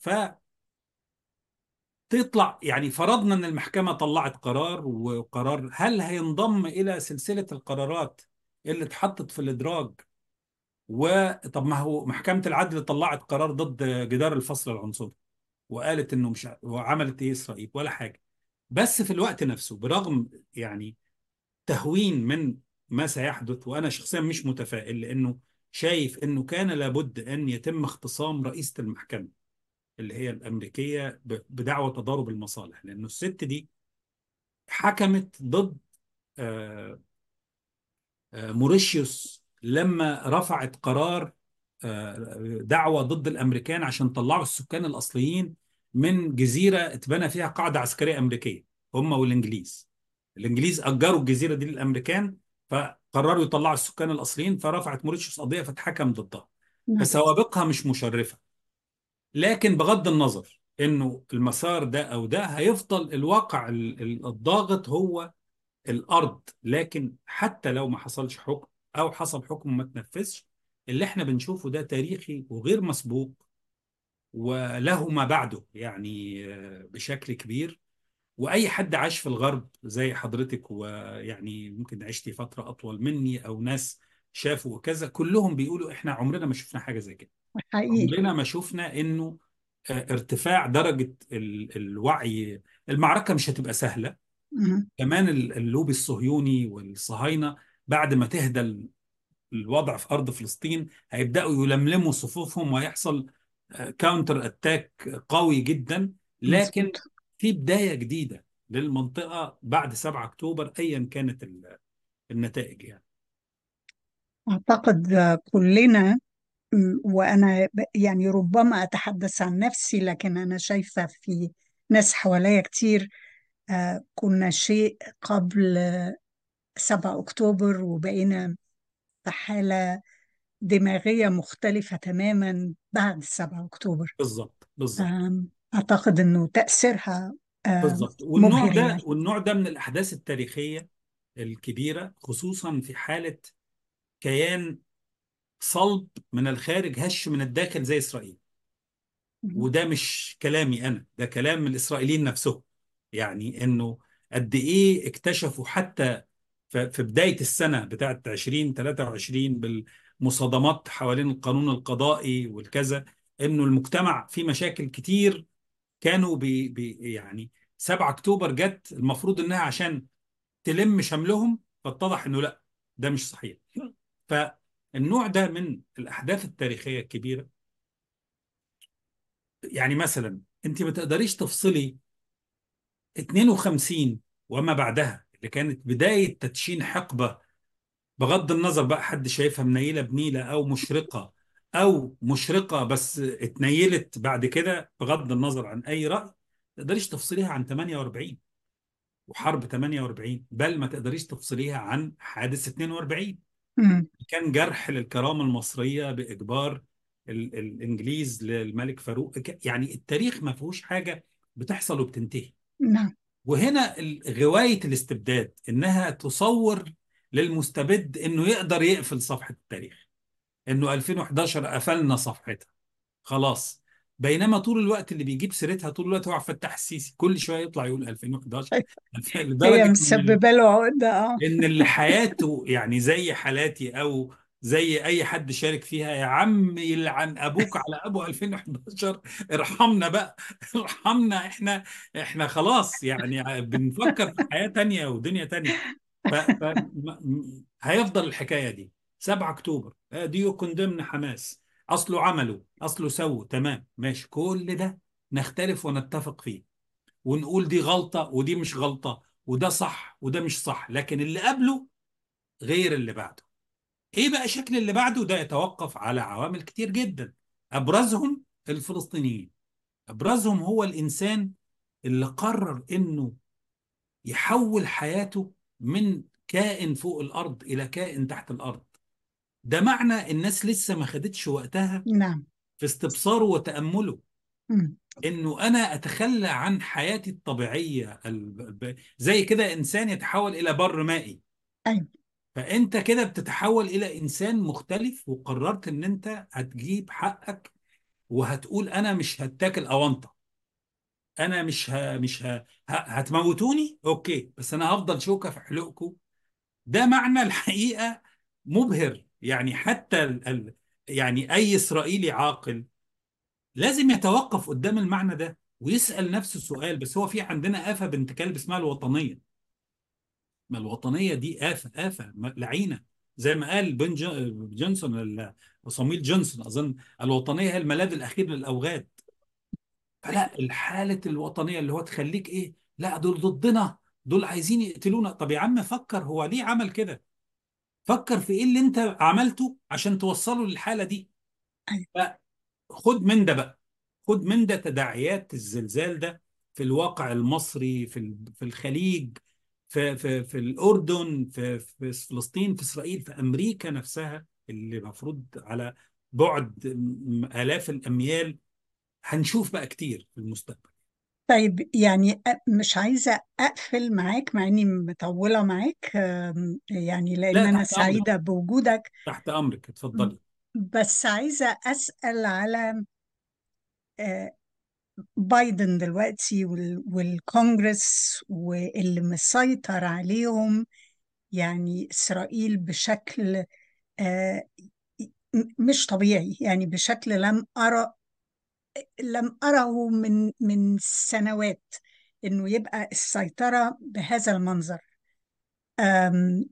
فتطلع يعني فرضنا ان المحكمه طلعت قرار وقرار هل هينضم الى سلسله القرارات اللي اتحطت في الادراج وطب ما هو محكمة العدل طلعت قرار ضد جدار الفصل العنصري وقالت انه مش ع- وعملت ايه اسرائيل ولا حاجة بس في الوقت نفسه برغم يعني تهوين من ما سيحدث وانا شخصيا مش متفائل لانه شايف انه كان لابد ان يتم اختصام رئيسة المحكمة اللي هي الامريكية ب- بدعوى تضارب المصالح لانه الست دي حكمت ضد آه، آه، موريشيوس لما رفعت قرار آه، دعوة ضد الأمريكان عشان طلعوا السكان الأصليين من جزيرة اتبنى فيها قاعدة عسكرية أمريكية هم والإنجليز الإنجليز أجروا الجزيرة دي للأمريكان فقرروا يطلعوا السكان الأصليين فرفعت موريتشيوس قضية فاتحكم ضدها نعم فسوابقها مش مشرفة لكن بغض النظر إنه المسار ده أو ده هيفضل الواقع ال- ال- الضاغط هو الارض لكن حتى لو ما حصلش حكم او حصل حكم ما تنفذش اللي احنا بنشوفه ده تاريخي وغير مسبوق وله ما بعده يعني آه، بشكل كبير واي حد عاش في الغرب زي حضرتك ويعني ممكن عشتي فترة اطول مني او ناس شافوا كذا كلهم بيقولوا احنا عمرنا ما شفنا حاجة زي كده حقيقي عمرنا ما شفنا انه آه، ارتفاع درجة ال- الوعي المعركة مش هتبقى سهلة مهم. كمان ال- اللوبي الصهيوني والصهاينة بعد ما تهدى ال- الوضع في أرض فلسطين هيبدأوا يلملموا صفوفهم وهيحصل كاونتر اتاك قوي جدا لكن مظبوط في بداية جديدة للمنطقة بعد 7 أكتوبر أيا كانت ال- النتائج يعني أعتقد آه، كلنا م، وأنا ب- يعني ربما أتحدث عن نفسي لكن أنا شايفة في ناس حواليا كتير آه، كنا شيء قبل آه، 7 أكتوبر وبقينا في حالة دماغية مختلفة تماما بعد 7 أكتوبر بالظبط بالظبط آم، أعتقد إنه تأثيرها آه، بالظبط والنوع مبهر ده يعني والنوع ده من الاحداث التاريخيه الكبيره خصوصا في حاله كيان صلب من الخارج هش من الداخل زي اسرائيل وده مش كلامي انا ده كلام الاسرائيليين نفسهم يعني انه قد ايه اكتشفوا حتى ف- في بدايه السنه بتاعت 2023 بالمصادمات حوالين القانون القضائي والكذا انه المجتمع فيه مشاكل كتير كانوا بي بي يعني 7 اكتوبر جت المفروض انها عشان تلم شملهم فاتضح انه لا ده مش صحيح فالنوع ده من الاحداث التاريخيه الكبيره يعني مثلا انت ما تقدريش تفصلي 52 وما بعدها اللي كانت بدايه تدشين حقبه بغض النظر بقى حد شايفها منيله بنيله او مشرقه او مشرقه بس اتنيلت بعد كده بغض النظر عن اي راي ما تقدريش تفصليها عن 48 وحرب 48 بل ما تقدريش تفصليها عن حادث 42 مم. كان جرح للكرامة المصرية بإجبار ال- الإنجليز للملك فاروق ك- يعني التاريخ ما فيهوش حاجة بتحصل وبتنتهي نعم وهنا ال- غواية الاستبداد إنها تصور للمستبد إنه يقدر يقفل صفحة التاريخ إنه 2011 قفلنا صفحتها خلاص بينما طول الوقت اللي بيجيب سيرتها طول الوقت هو عبد الفتاح السيسي كل شويه يطلع يقول 2011 هي لدرجه ان مسببة له عقدة اه ان اللي حياته يعني زي حالاتي او زي اي حد شارك فيها يا عم يلعن ابوك على ابو 2011 ارحمنا بقى ارحمنا احنا احنا خلاص يعني بنفكر في حياة تانية ودنيا تانية ف, ف م- م- هيفضل الحكاية دي 7 اكتوبر آه، دي كوندمن حماس اصله عملوا اصله سووا تمام ماشي كل ده نختلف ونتفق فيه ونقول دي غلطة ودي مش غلطة وده صح وده مش صح لكن اللي قبله غير اللي بعده ايه بقى شكل اللي بعده ده يتوقف على عوامل كتير جدا ابرزهم الفلسطينيين ابرزهم هو الانسان اللي قرر انه يحول حياته من كائن فوق الارض الى كائن تحت الارض ده معنى الناس لسه ما خدتش وقتها نعم في استبصاره وتأمله مم. انه انا اتخلى عن حياتي الطبيعيه ال- ب- زي كده انسان يتحول الى بر مائي أيوة فانت كده بتتحول الى انسان مختلف وقررت ان انت هتجيب حقك وهتقول انا مش هتاكل اونطه انا مش ه... مش ه... ه... هتموتوني اوكي بس انا هفضل شوكه في حلقكم ده معنى الحقيقه مبهر يعني حتى ال... ال... يعني اي اسرائيلي عاقل لازم يتوقف قدام المعنى ده ويسأل نفسه سؤال بس هو في عندنا آفة بنت كلب اسمها الوطنية ما الوطنية دي آفة آفة م- لعينة زي ما قال بن جو- جونسون ال- صمويل جونسون أظن الوطنية هي الملاذ الأخير للأوغاد فلا الحالة الوطنية اللي هو تخليك إيه لا دول ضدنا دول عايزين يقتلونا طب يا عم فكر هو ليه عمل كده فكر في إيه اللي أنت عملته عشان توصله للحالة دي أيوة خد من ده بقى خد من ده تداعيات الزلزال ده في الواقع المصري في ال- في الخليج في في في الأردن في في فلسطين في إسرائيل في أمريكا نفسها اللي المفروض على بعد م- آلاف الأميال هنشوف بقى كتير في المستقبل طيب يعني أ- مش عايزة أقفل معاك مع إني مطولة معاك آم، يعني لأن لا أنا تحت أمرك سعيدة بوجودك تحت أمرك اتفضلي بس عايزة أسأل على آه، بايدن دلوقتي وال- والكونجرس واللي مسيطر عليهم يعني إسرائيل بشكل آه، م- مش طبيعي يعني بشكل لم أرى لم أره من من سنوات إنه يبقى السيطرة بهذا المنظر أم،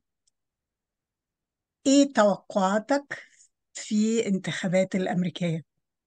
إيه توقعاتك في انتخابات الأمريكية؟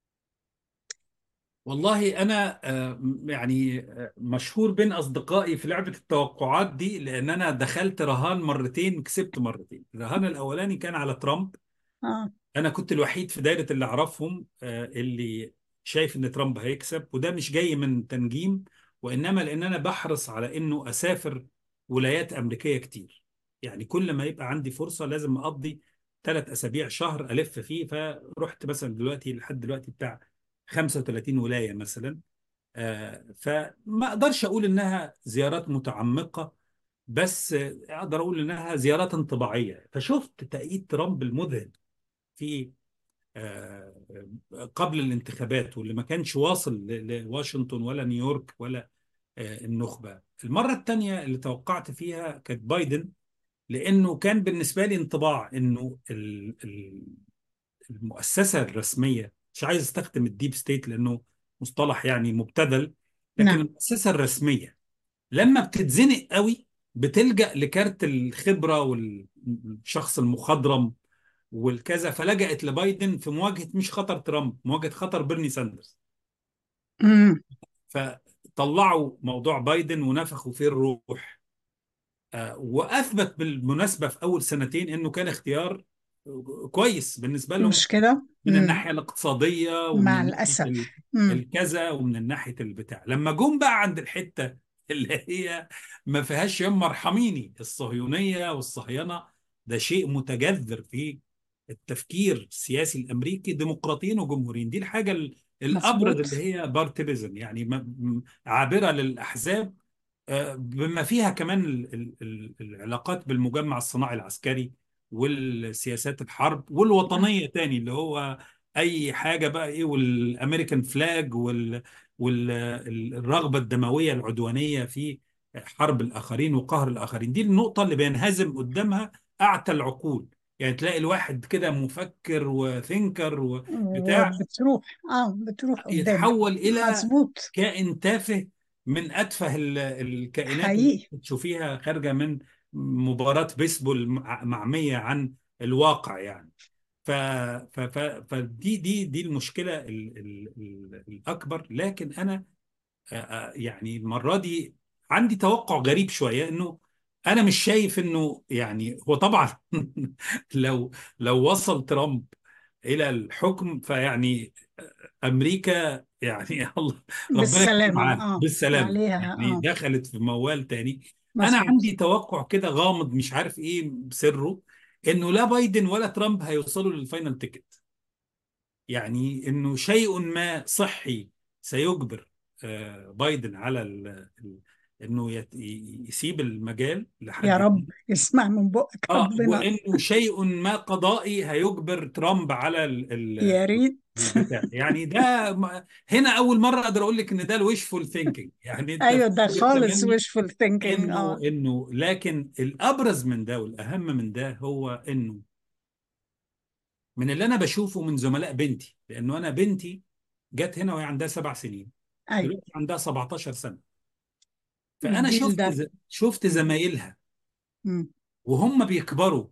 والله أنا آه، يعني آه، مشهور بين أصدقائي في لعبة التوقعات دي لأن أنا دخلت رهان مرتين كسبت مرتين الرهان الأولاني كان على ترامب آه انا كنت الوحيد في دايره اللي اعرفهم آه، اللي شايف ان ترامب هيكسب وده مش جاي من تنجيم وانما لان انا بحرص على انه اسافر ولايات امريكيه كتير يعني كل ما يبقى عندي فرصه لازم اقضي ثلاث اسابيع شهر الف فيه فرحت مثلا دلوقتي لحد دلوقتي بتاع 35 ولايه مثلا آه، فما اقدرش اقول انها زيارات متعمقة بس آه، اقدر اقول انها زيارات انطباعية فشفت تأييد ترامب المذهل في آه، قبل الانتخابات واللي ما كانش واصل ل- لواشنطن ولا نيويورك ولا آه، النخبة المرة الثانية اللي توقعت فيها كانت بايدن لأنه كان بالنسبة لي انطباع إنه ال- ال- المؤسسة الرسمية مش عايز استخدم الديب ستيت لأنه مصطلح يعني مبتذل لكن نعم المؤسسة الرسمية لما بتتزنق قوي بتلجأ لكارت الخبرة والشخص المخضرم والكذا فلجأت لبايدن في مواجهة مش خطر ترامب مواجهة خطر بيرني ساندرز مم. فطلعوا موضوع بايدن ونفخوا فيه الروح آه، واثبت بالمناسبه في اول سنتين انه كان اختيار كويس بالنسبه لهم مش كده من مم. الناحيه الاقتصاديه ومن مع الناحيه ال- الأسف مم. الكذا ومن الناحيه البتاع لما جم بقى عند الحته اللي هي ما فيهاش يما ارحميني الصهيونيه والصهينه ده شيء متجذر في التفكير السياسي الامريكي ديمقراطيين وجمهوريين دي الحاجه ال- الابرز مظبوط اللي هي بارتيزم يعني م- م- عابره للاحزاب آه، بما فيها كمان ال- ال- ال- العلاقات بالمجمع الصناعي العسكري والسياسات الحرب والوطنية تاني اللي هو أي حاجة بقى إيه والأمريكان فلاج وال والرغبة الدموية العدوانية في حرب الآخرين وقهر الآخرين دي النقطة اللي بينهزم قدامها أعتى العقول يعني تلاقي الواحد كده مفكر وثينكر وبتاع وبتروح اه بتروح قدام يتحول إلى مظبوط كائن تافه من أتفه ال- الكائنات اللي حقيقي تشوفيها خارجة من مباراة بيسبول مع- معمية عن الواقع يعني ف... ف... ف... فدي دي دي المشكلة ال... ال... ال... الأكبر لكن أنا آه، آه، يعني المرة دي عندي توقع غريب شوية إنه أنا مش شايف إنه يعني هو طبعا لو لو وصل ترامب إلى الحكم فيعني أمريكا يعني الله ربنا يكون بالسلامة معاه اه بالسلامة عليها يعني اه دخلت في موال تاني أنا مظبوط عندي توقع كده غامض مش عارف إيه سره إنه لا بايدن ولا ترامب هيوصلوا للفاينل تيكت يعني إنه شيء ما صحي سيجبر آه، بايدن على ال... ال- إنه يت... يسيب المجال يا لحد رب يسمع من بقك اه ربنا وانه شيء ما قضائي هيجبر ترامب على ال ال يا ريت البتاع يعني ده م- هنا اول مره اقدر اقول لك ان ده الويشفول ثينكينج يعني انت ايوه في ده كل خالص التمني wishful thinking انه اه انه لكن الابرز من ده والاهم من ده هو انه من اللي انا بشوفه من زملاء بنتي لانه انا بنتي جت هنا وهي عندها سبع سنين ايوه دلوقتي عندها 17 سنه فانا الجيل شفت ده ز- شفت مم. زمايلها مم. وهم بيكبروا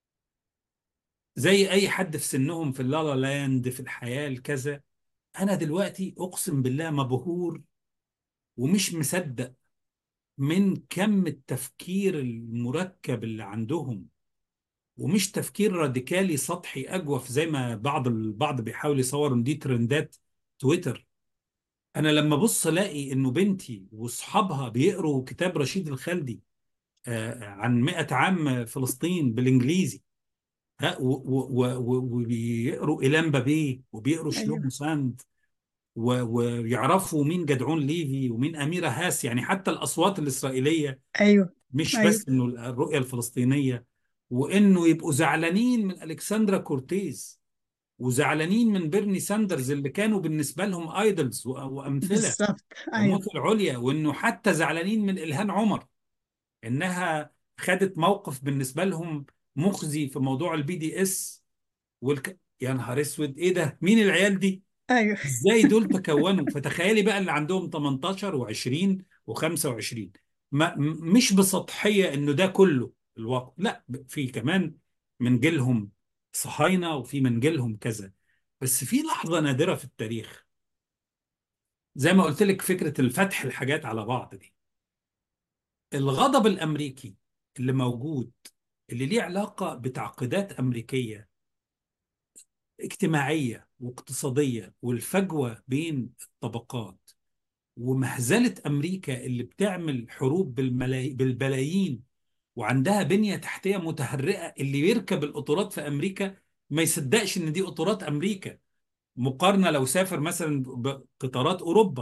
زي اي حد في سنهم في اللالا لاند في الحياه الكذا انا دلوقتي اقسم بالله مبهور ومش مصدق من كم التفكير المركب اللي عندهم ومش تفكير راديكالي سطحي اجوف زي ما بعض البعض بيحاول يصور ان دي ترندات تويتر انا لما ابص الاقي انه بنتي واصحابها بيقروا كتاب رشيد الخالدي آه، عن 100 عام فلسطين بالانجليزي ها و- و- و- و- وبيقروا إيلان بابيه وبيقروا ايوه شلومو ساند و- ويعرفوا مين جدعون ليفي ومين أميرة هاس يعني حتى الأصوات الإسرائيلية ايوه مش ايوه بس إنه الرؤية الفلسطينية وإنه يبقوا زعلانين من ألكسندرا كورتيز وزعلانين من بيرني ساندرز اللي كانوا بالنسبة لهم ايدلز وأمثلة بالظبط ايوه ومثل عليا وإنه حتى زعلانين من إلهام عمر إنها خدت موقف بالنسبة لهم مخزي في موضوع البي دي اس والك... يا نهار اسود ايه ده مين العيال دي ايوه ازاي دول تكونوا فتخيلي بقى اللي عندهم 18 و20 و25 ما م- مش بسطحية انه ده كله الواقع لا ب- في كمان من جيلهم صهاينة وفي من جيلهم كذا بس في لحظة نادرة في التاريخ زي ما قلت لك فكرة الفتح الحاجات على بعض دي الغضب الأمريكي اللي موجود اللي ليه علاقة بتعقيدات أمريكية اجتماعية واقتصادية والفجوة بين الطبقات ومهزلة أمريكا اللي بتعمل حروب بالملاي... بالبلايين وعندها بنية تحتية متهرئة اللي يركب القطارات في أمريكا ما يصدقش إن دي قطارات أمريكا مقارنة لو سافر مثلا بقطارات أوروبا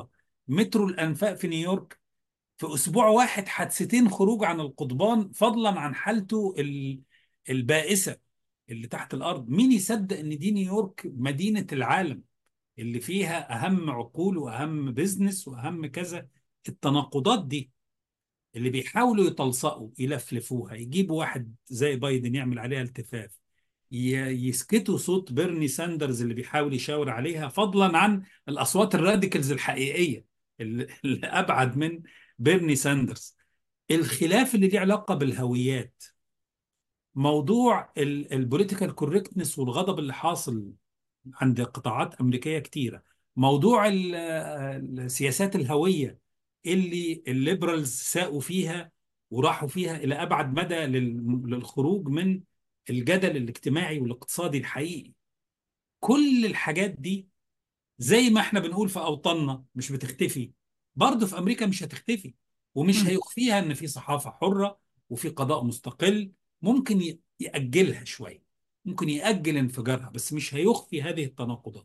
مترو الانفاق في نيويورك في اسبوع واحد حادثتين خروج عن القضبان فضلا عن حالته ال- البائسه اللي تحت الارض مين يصدق ان دي نيويورك مدينه العالم اللي فيها اهم عقول واهم بيزنس واهم كذا التناقضات دي اللي بيحاولوا يتلصقوا يلفلفوها يجيبوا واحد زي بايدن يعمل عليها التفاف ي- يسكتوا صوت بيرني ساندرز اللي بيحاول يشاور عليها فضلا عن الاصوات الراديكالز الحقيقيه اللي اللي ابعد من بيرني ساندرز الخلاف اللي ليه علاقه بالهويات موضوع البوليتيكال كوركتنس والغضب اللي حاصل عند قطاعات أمريكية كتيرة موضوع ال- السياسات الهوية اللي الليبرالز ساقوا فيها وراحوا فيها إلى أبعد مدى لل- للخروج من الجدل الاجتماعي والاقتصادي الحقيقي كل الحاجات دي زي ما احنا بنقول في أوطاننا مش بتختفي برضه في أمريكا مش هتختفي ومش مم. هيخفيها إن في صحافة حرة وفي قضاء مستقل ممكن ي- يأجلها شوية ممكن يأجل انفجارها بس مش هيخفي هذه التناقضات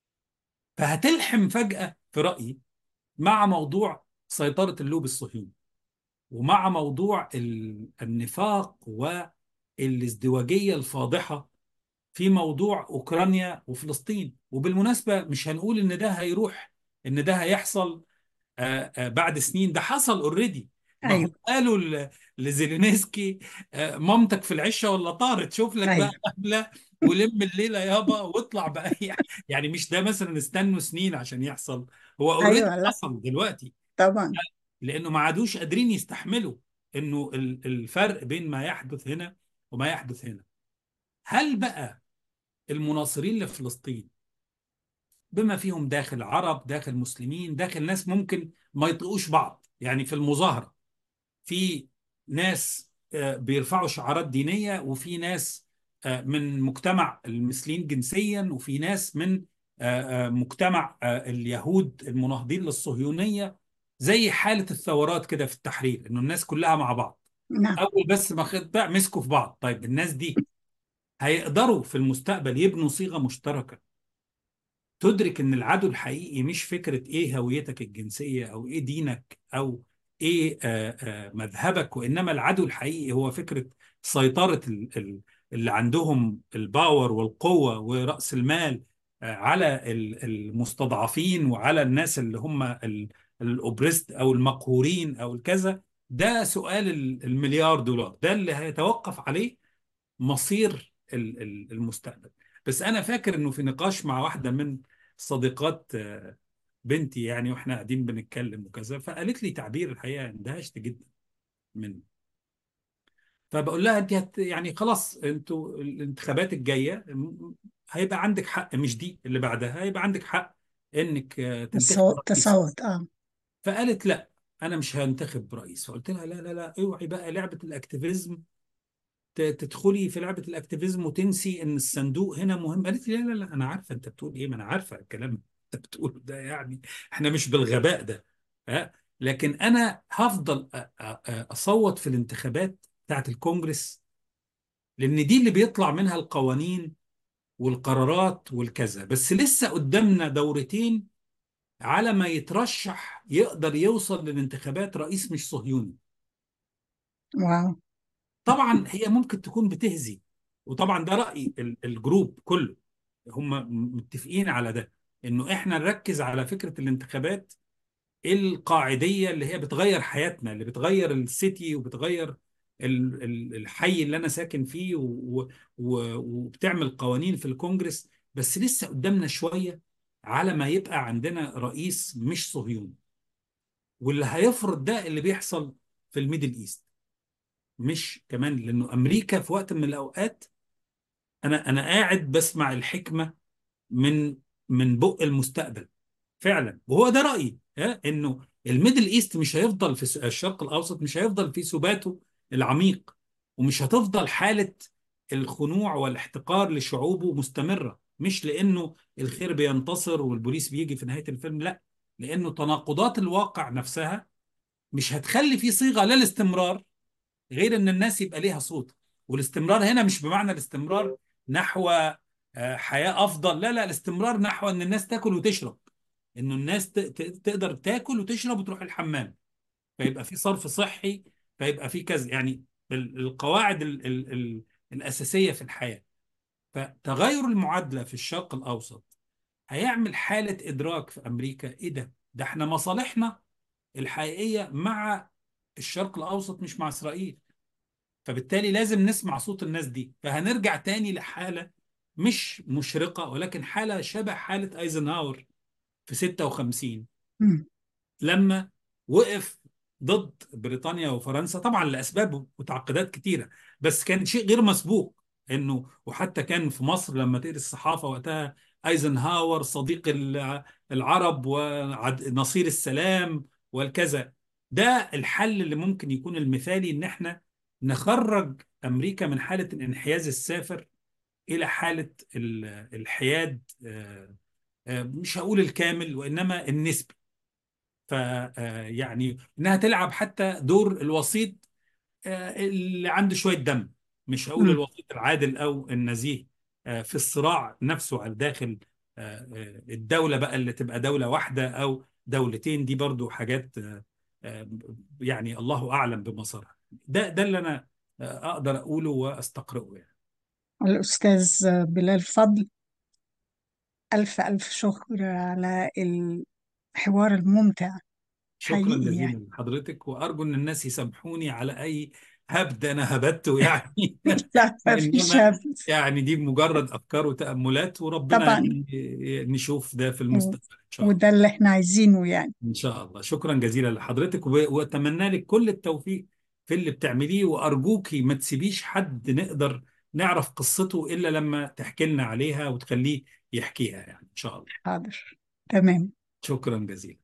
فهتلحم فجأة في رأيي مع موضوع سيطرة اللوب الصهيوني ومع موضوع ال- النفاق والازدواجية الفاضحة في موضوع أوكرانيا وفلسطين وبالمناسبة مش هنقول إن ده هيروح إن ده هيحصل آه، آه، بعد سنين ده حصل اوريدي ما هم ايوه قالوا ل- لزيلينسكي آه، مامتك في العشه ولا طارت شوف لك بقى ايوه قبله ولم الليله يابا واطلع بقى يعني مش ده مثلا استنوا سنين عشان يحصل هو اوريدي ايوه لا حصل دلوقتي طبعا لانه ما عادوش قادرين يستحملوا انه ال- الفرق بين ما يحدث هنا وما يحدث هنا هل بقى المناصرين لفلسطين بما فيهم داخل عرب داخل مسلمين داخل ناس ممكن ما يطيقوش بعض يعني في المظاهرة في ناس آه، بيرفعوا شعارات دينية وفي ناس آه، من مجتمع المثليين جنسيا وفي ناس من آه، آه، مجتمع آه، اليهود المناهضين للصهيونية زي حالة الثورات كده في التحرير انه الناس كلها مع بعض نعم اول بس ما خد بقى مسكوا في بعض طيب الناس دي هيقدروا في المستقبل يبنوا صيغة مشتركة تدرك ان العدو الحقيقي مش فكرة ايه هويتك الجنسية او ايه دينك او ايه آه، آه، مذهبك وانما العدو الحقيقي هو فكرة سيطرة ال- ال- اللي عندهم الباور والقوة ورأس المال آه، على ال- المستضعفين وعلى الناس اللي هم ال- الاوبريست او المقهورين او الكذا ده سؤال ال- المليار دولار ده اللي هيتوقف عليه مصير ال- ال- المستقبل بس انا فاكر انه في نقاش مع واحده من صديقات آه، بنتي يعني واحنا قاعدين بنتكلم وكذا فقالت لي تعبير الحقيقه اندهشت جدا منه فبقول لها انت هت يعني خلاص انتوا الانتخابات الجايه م- هيبقى عندك حق مش دي اللي بعدها هيبقى عندك حق انك آه، تنتخب الصوت رئيس تصوت اه فقالت لا انا مش هنتخب رئيس فقلت لها لا لا لا اوعي بقى لعبه الاكتيفيزم ت- تدخلي في لعبة الاكتيفيزم وتنسي ان الصندوق هنا مهم قالت لي لا لا لا انا عارفة انت بتقول ايه ما انا عارفة الكلام اللي انت بتقوله ده يعني احنا مش بالغباء ده ها لكن انا هفضل أ- أ- أ- اصوت في الانتخابات بتاعت الكونجرس لان دي اللي بيطلع منها القوانين والقرارات والكذا بس لسه قدامنا دورتين على ما يترشح يقدر يوصل للانتخابات رئيس مش صهيوني واو طبعا هي ممكن تكون بتهزي وطبعا ده رأي ال- الجروب كله هم متفقين على ده انه احنا نركز على فكرة الانتخابات القاعدية اللي هي بتغير حياتنا اللي بتغير السيتي وبتغير ال- ال- الحي اللي انا ساكن فيه و- و- وبتعمل قوانين في الكونجرس بس لسه قدامنا شوية على ما يبقى عندنا رئيس مش صهيوني واللي هيفرض ده اللي بيحصل في الميدل ايست مش كمان لانه امريكا في وقت من الاوقات انا انا قاعد بسمع الحكمه من من بق المستقبل فعلا وهو ده رايي ها انه الميدل ايست مش هيفضل في س- الشرق الاوسط مش هيفضل في سباته العميق ومش هتفضل حاله الخنوع والاحتقار لشعوبه مستمره مش لانه الخير بينتصر والبوليس بيجي في نهايه الفيلم لا لانه تناقضات الواقع نفسها مش هتخلي في صيغه للاستمرار غير ان الناس يبقى ليها صوت والاستمرار هنا مش بمعنى الاستمرار نحو آه، حياة افضل لا لا الاستمرار نحو ان الناس تاكل وتشرب انه الناس ت- ت- تقدر تاكل وتشرب وتروح الحمام فيبقى في صرف صحي فيبقى في كذا يعني ال- القواعد ال ال ال الأساسية في الحياة فتغير المعادلة في الشرق الأوسط هيعمل حالة إدراك في أمريكا إيه ده؟ ده احنا مصالحنا الحقيقية مع الشرق الأوسط مش مع إسرائيل فبالتالي لازم نسمع صوت الناس دي فهنرجع تاني لحالة مش مشرقة ولكن حالة شبه حالة ايزنهاور في 56 مم. لما وقف ضد بريطانيا وفرنسا طبعا لاسباب وتعقيدات كتيره بس كان شيء غير مسبوق انه وحتى كان في مصر لما تقري الصحافه وقتها ايزنهاور صديق الع- العرب ونصير السلام والكذا ده الحل اللي ممكن يكون المثالي ان احنا نخرج امريكا من حاله الانحياز السافر الى حاله ال- الحياد آه، آه، مش هقول الكامل وانما النسبي ف آه، يعني انها تلعب حتى دور الوسيط آه، اللي عنده شويه دم مش هقول مم. الوسيط العادل او النزيه آه، في الصراع نفسه على داخل آه، آه، الدوله بقى اللي تبقى دوله واحده او دولتين دي برضو حاجات آه، آه، يعني الله اعلم بمصيرها ده ده اللي انا آه، اقدر اقوله واستقرئه يعني الأستاذ بلال فضل ألف ألف شكر على الحوار الممتع شكرا حقيقي يعني جزيلا لحضرتك وارجو ان الناس يسامحوني على اي هبد انا هبته يعني لا ما فيش وانما هبل يعني دي مجرد افكار وتاملات وربنا طبعا يعني نشوف ده في و- المستقبل ان شاء الله وده اللي احنا عايزينه يعني ان شاء الله شكرا جزيلا لحضرتك و- واتمنى لك كل التوفيق في اللي بتعمليه وارجوكي ما تسيبيش حد نقدر نعرف قصته الا لما تحكي لنا عليها وتخليه يحكيها يعني ان شاء الله حاضر تمام شكرا جزيلا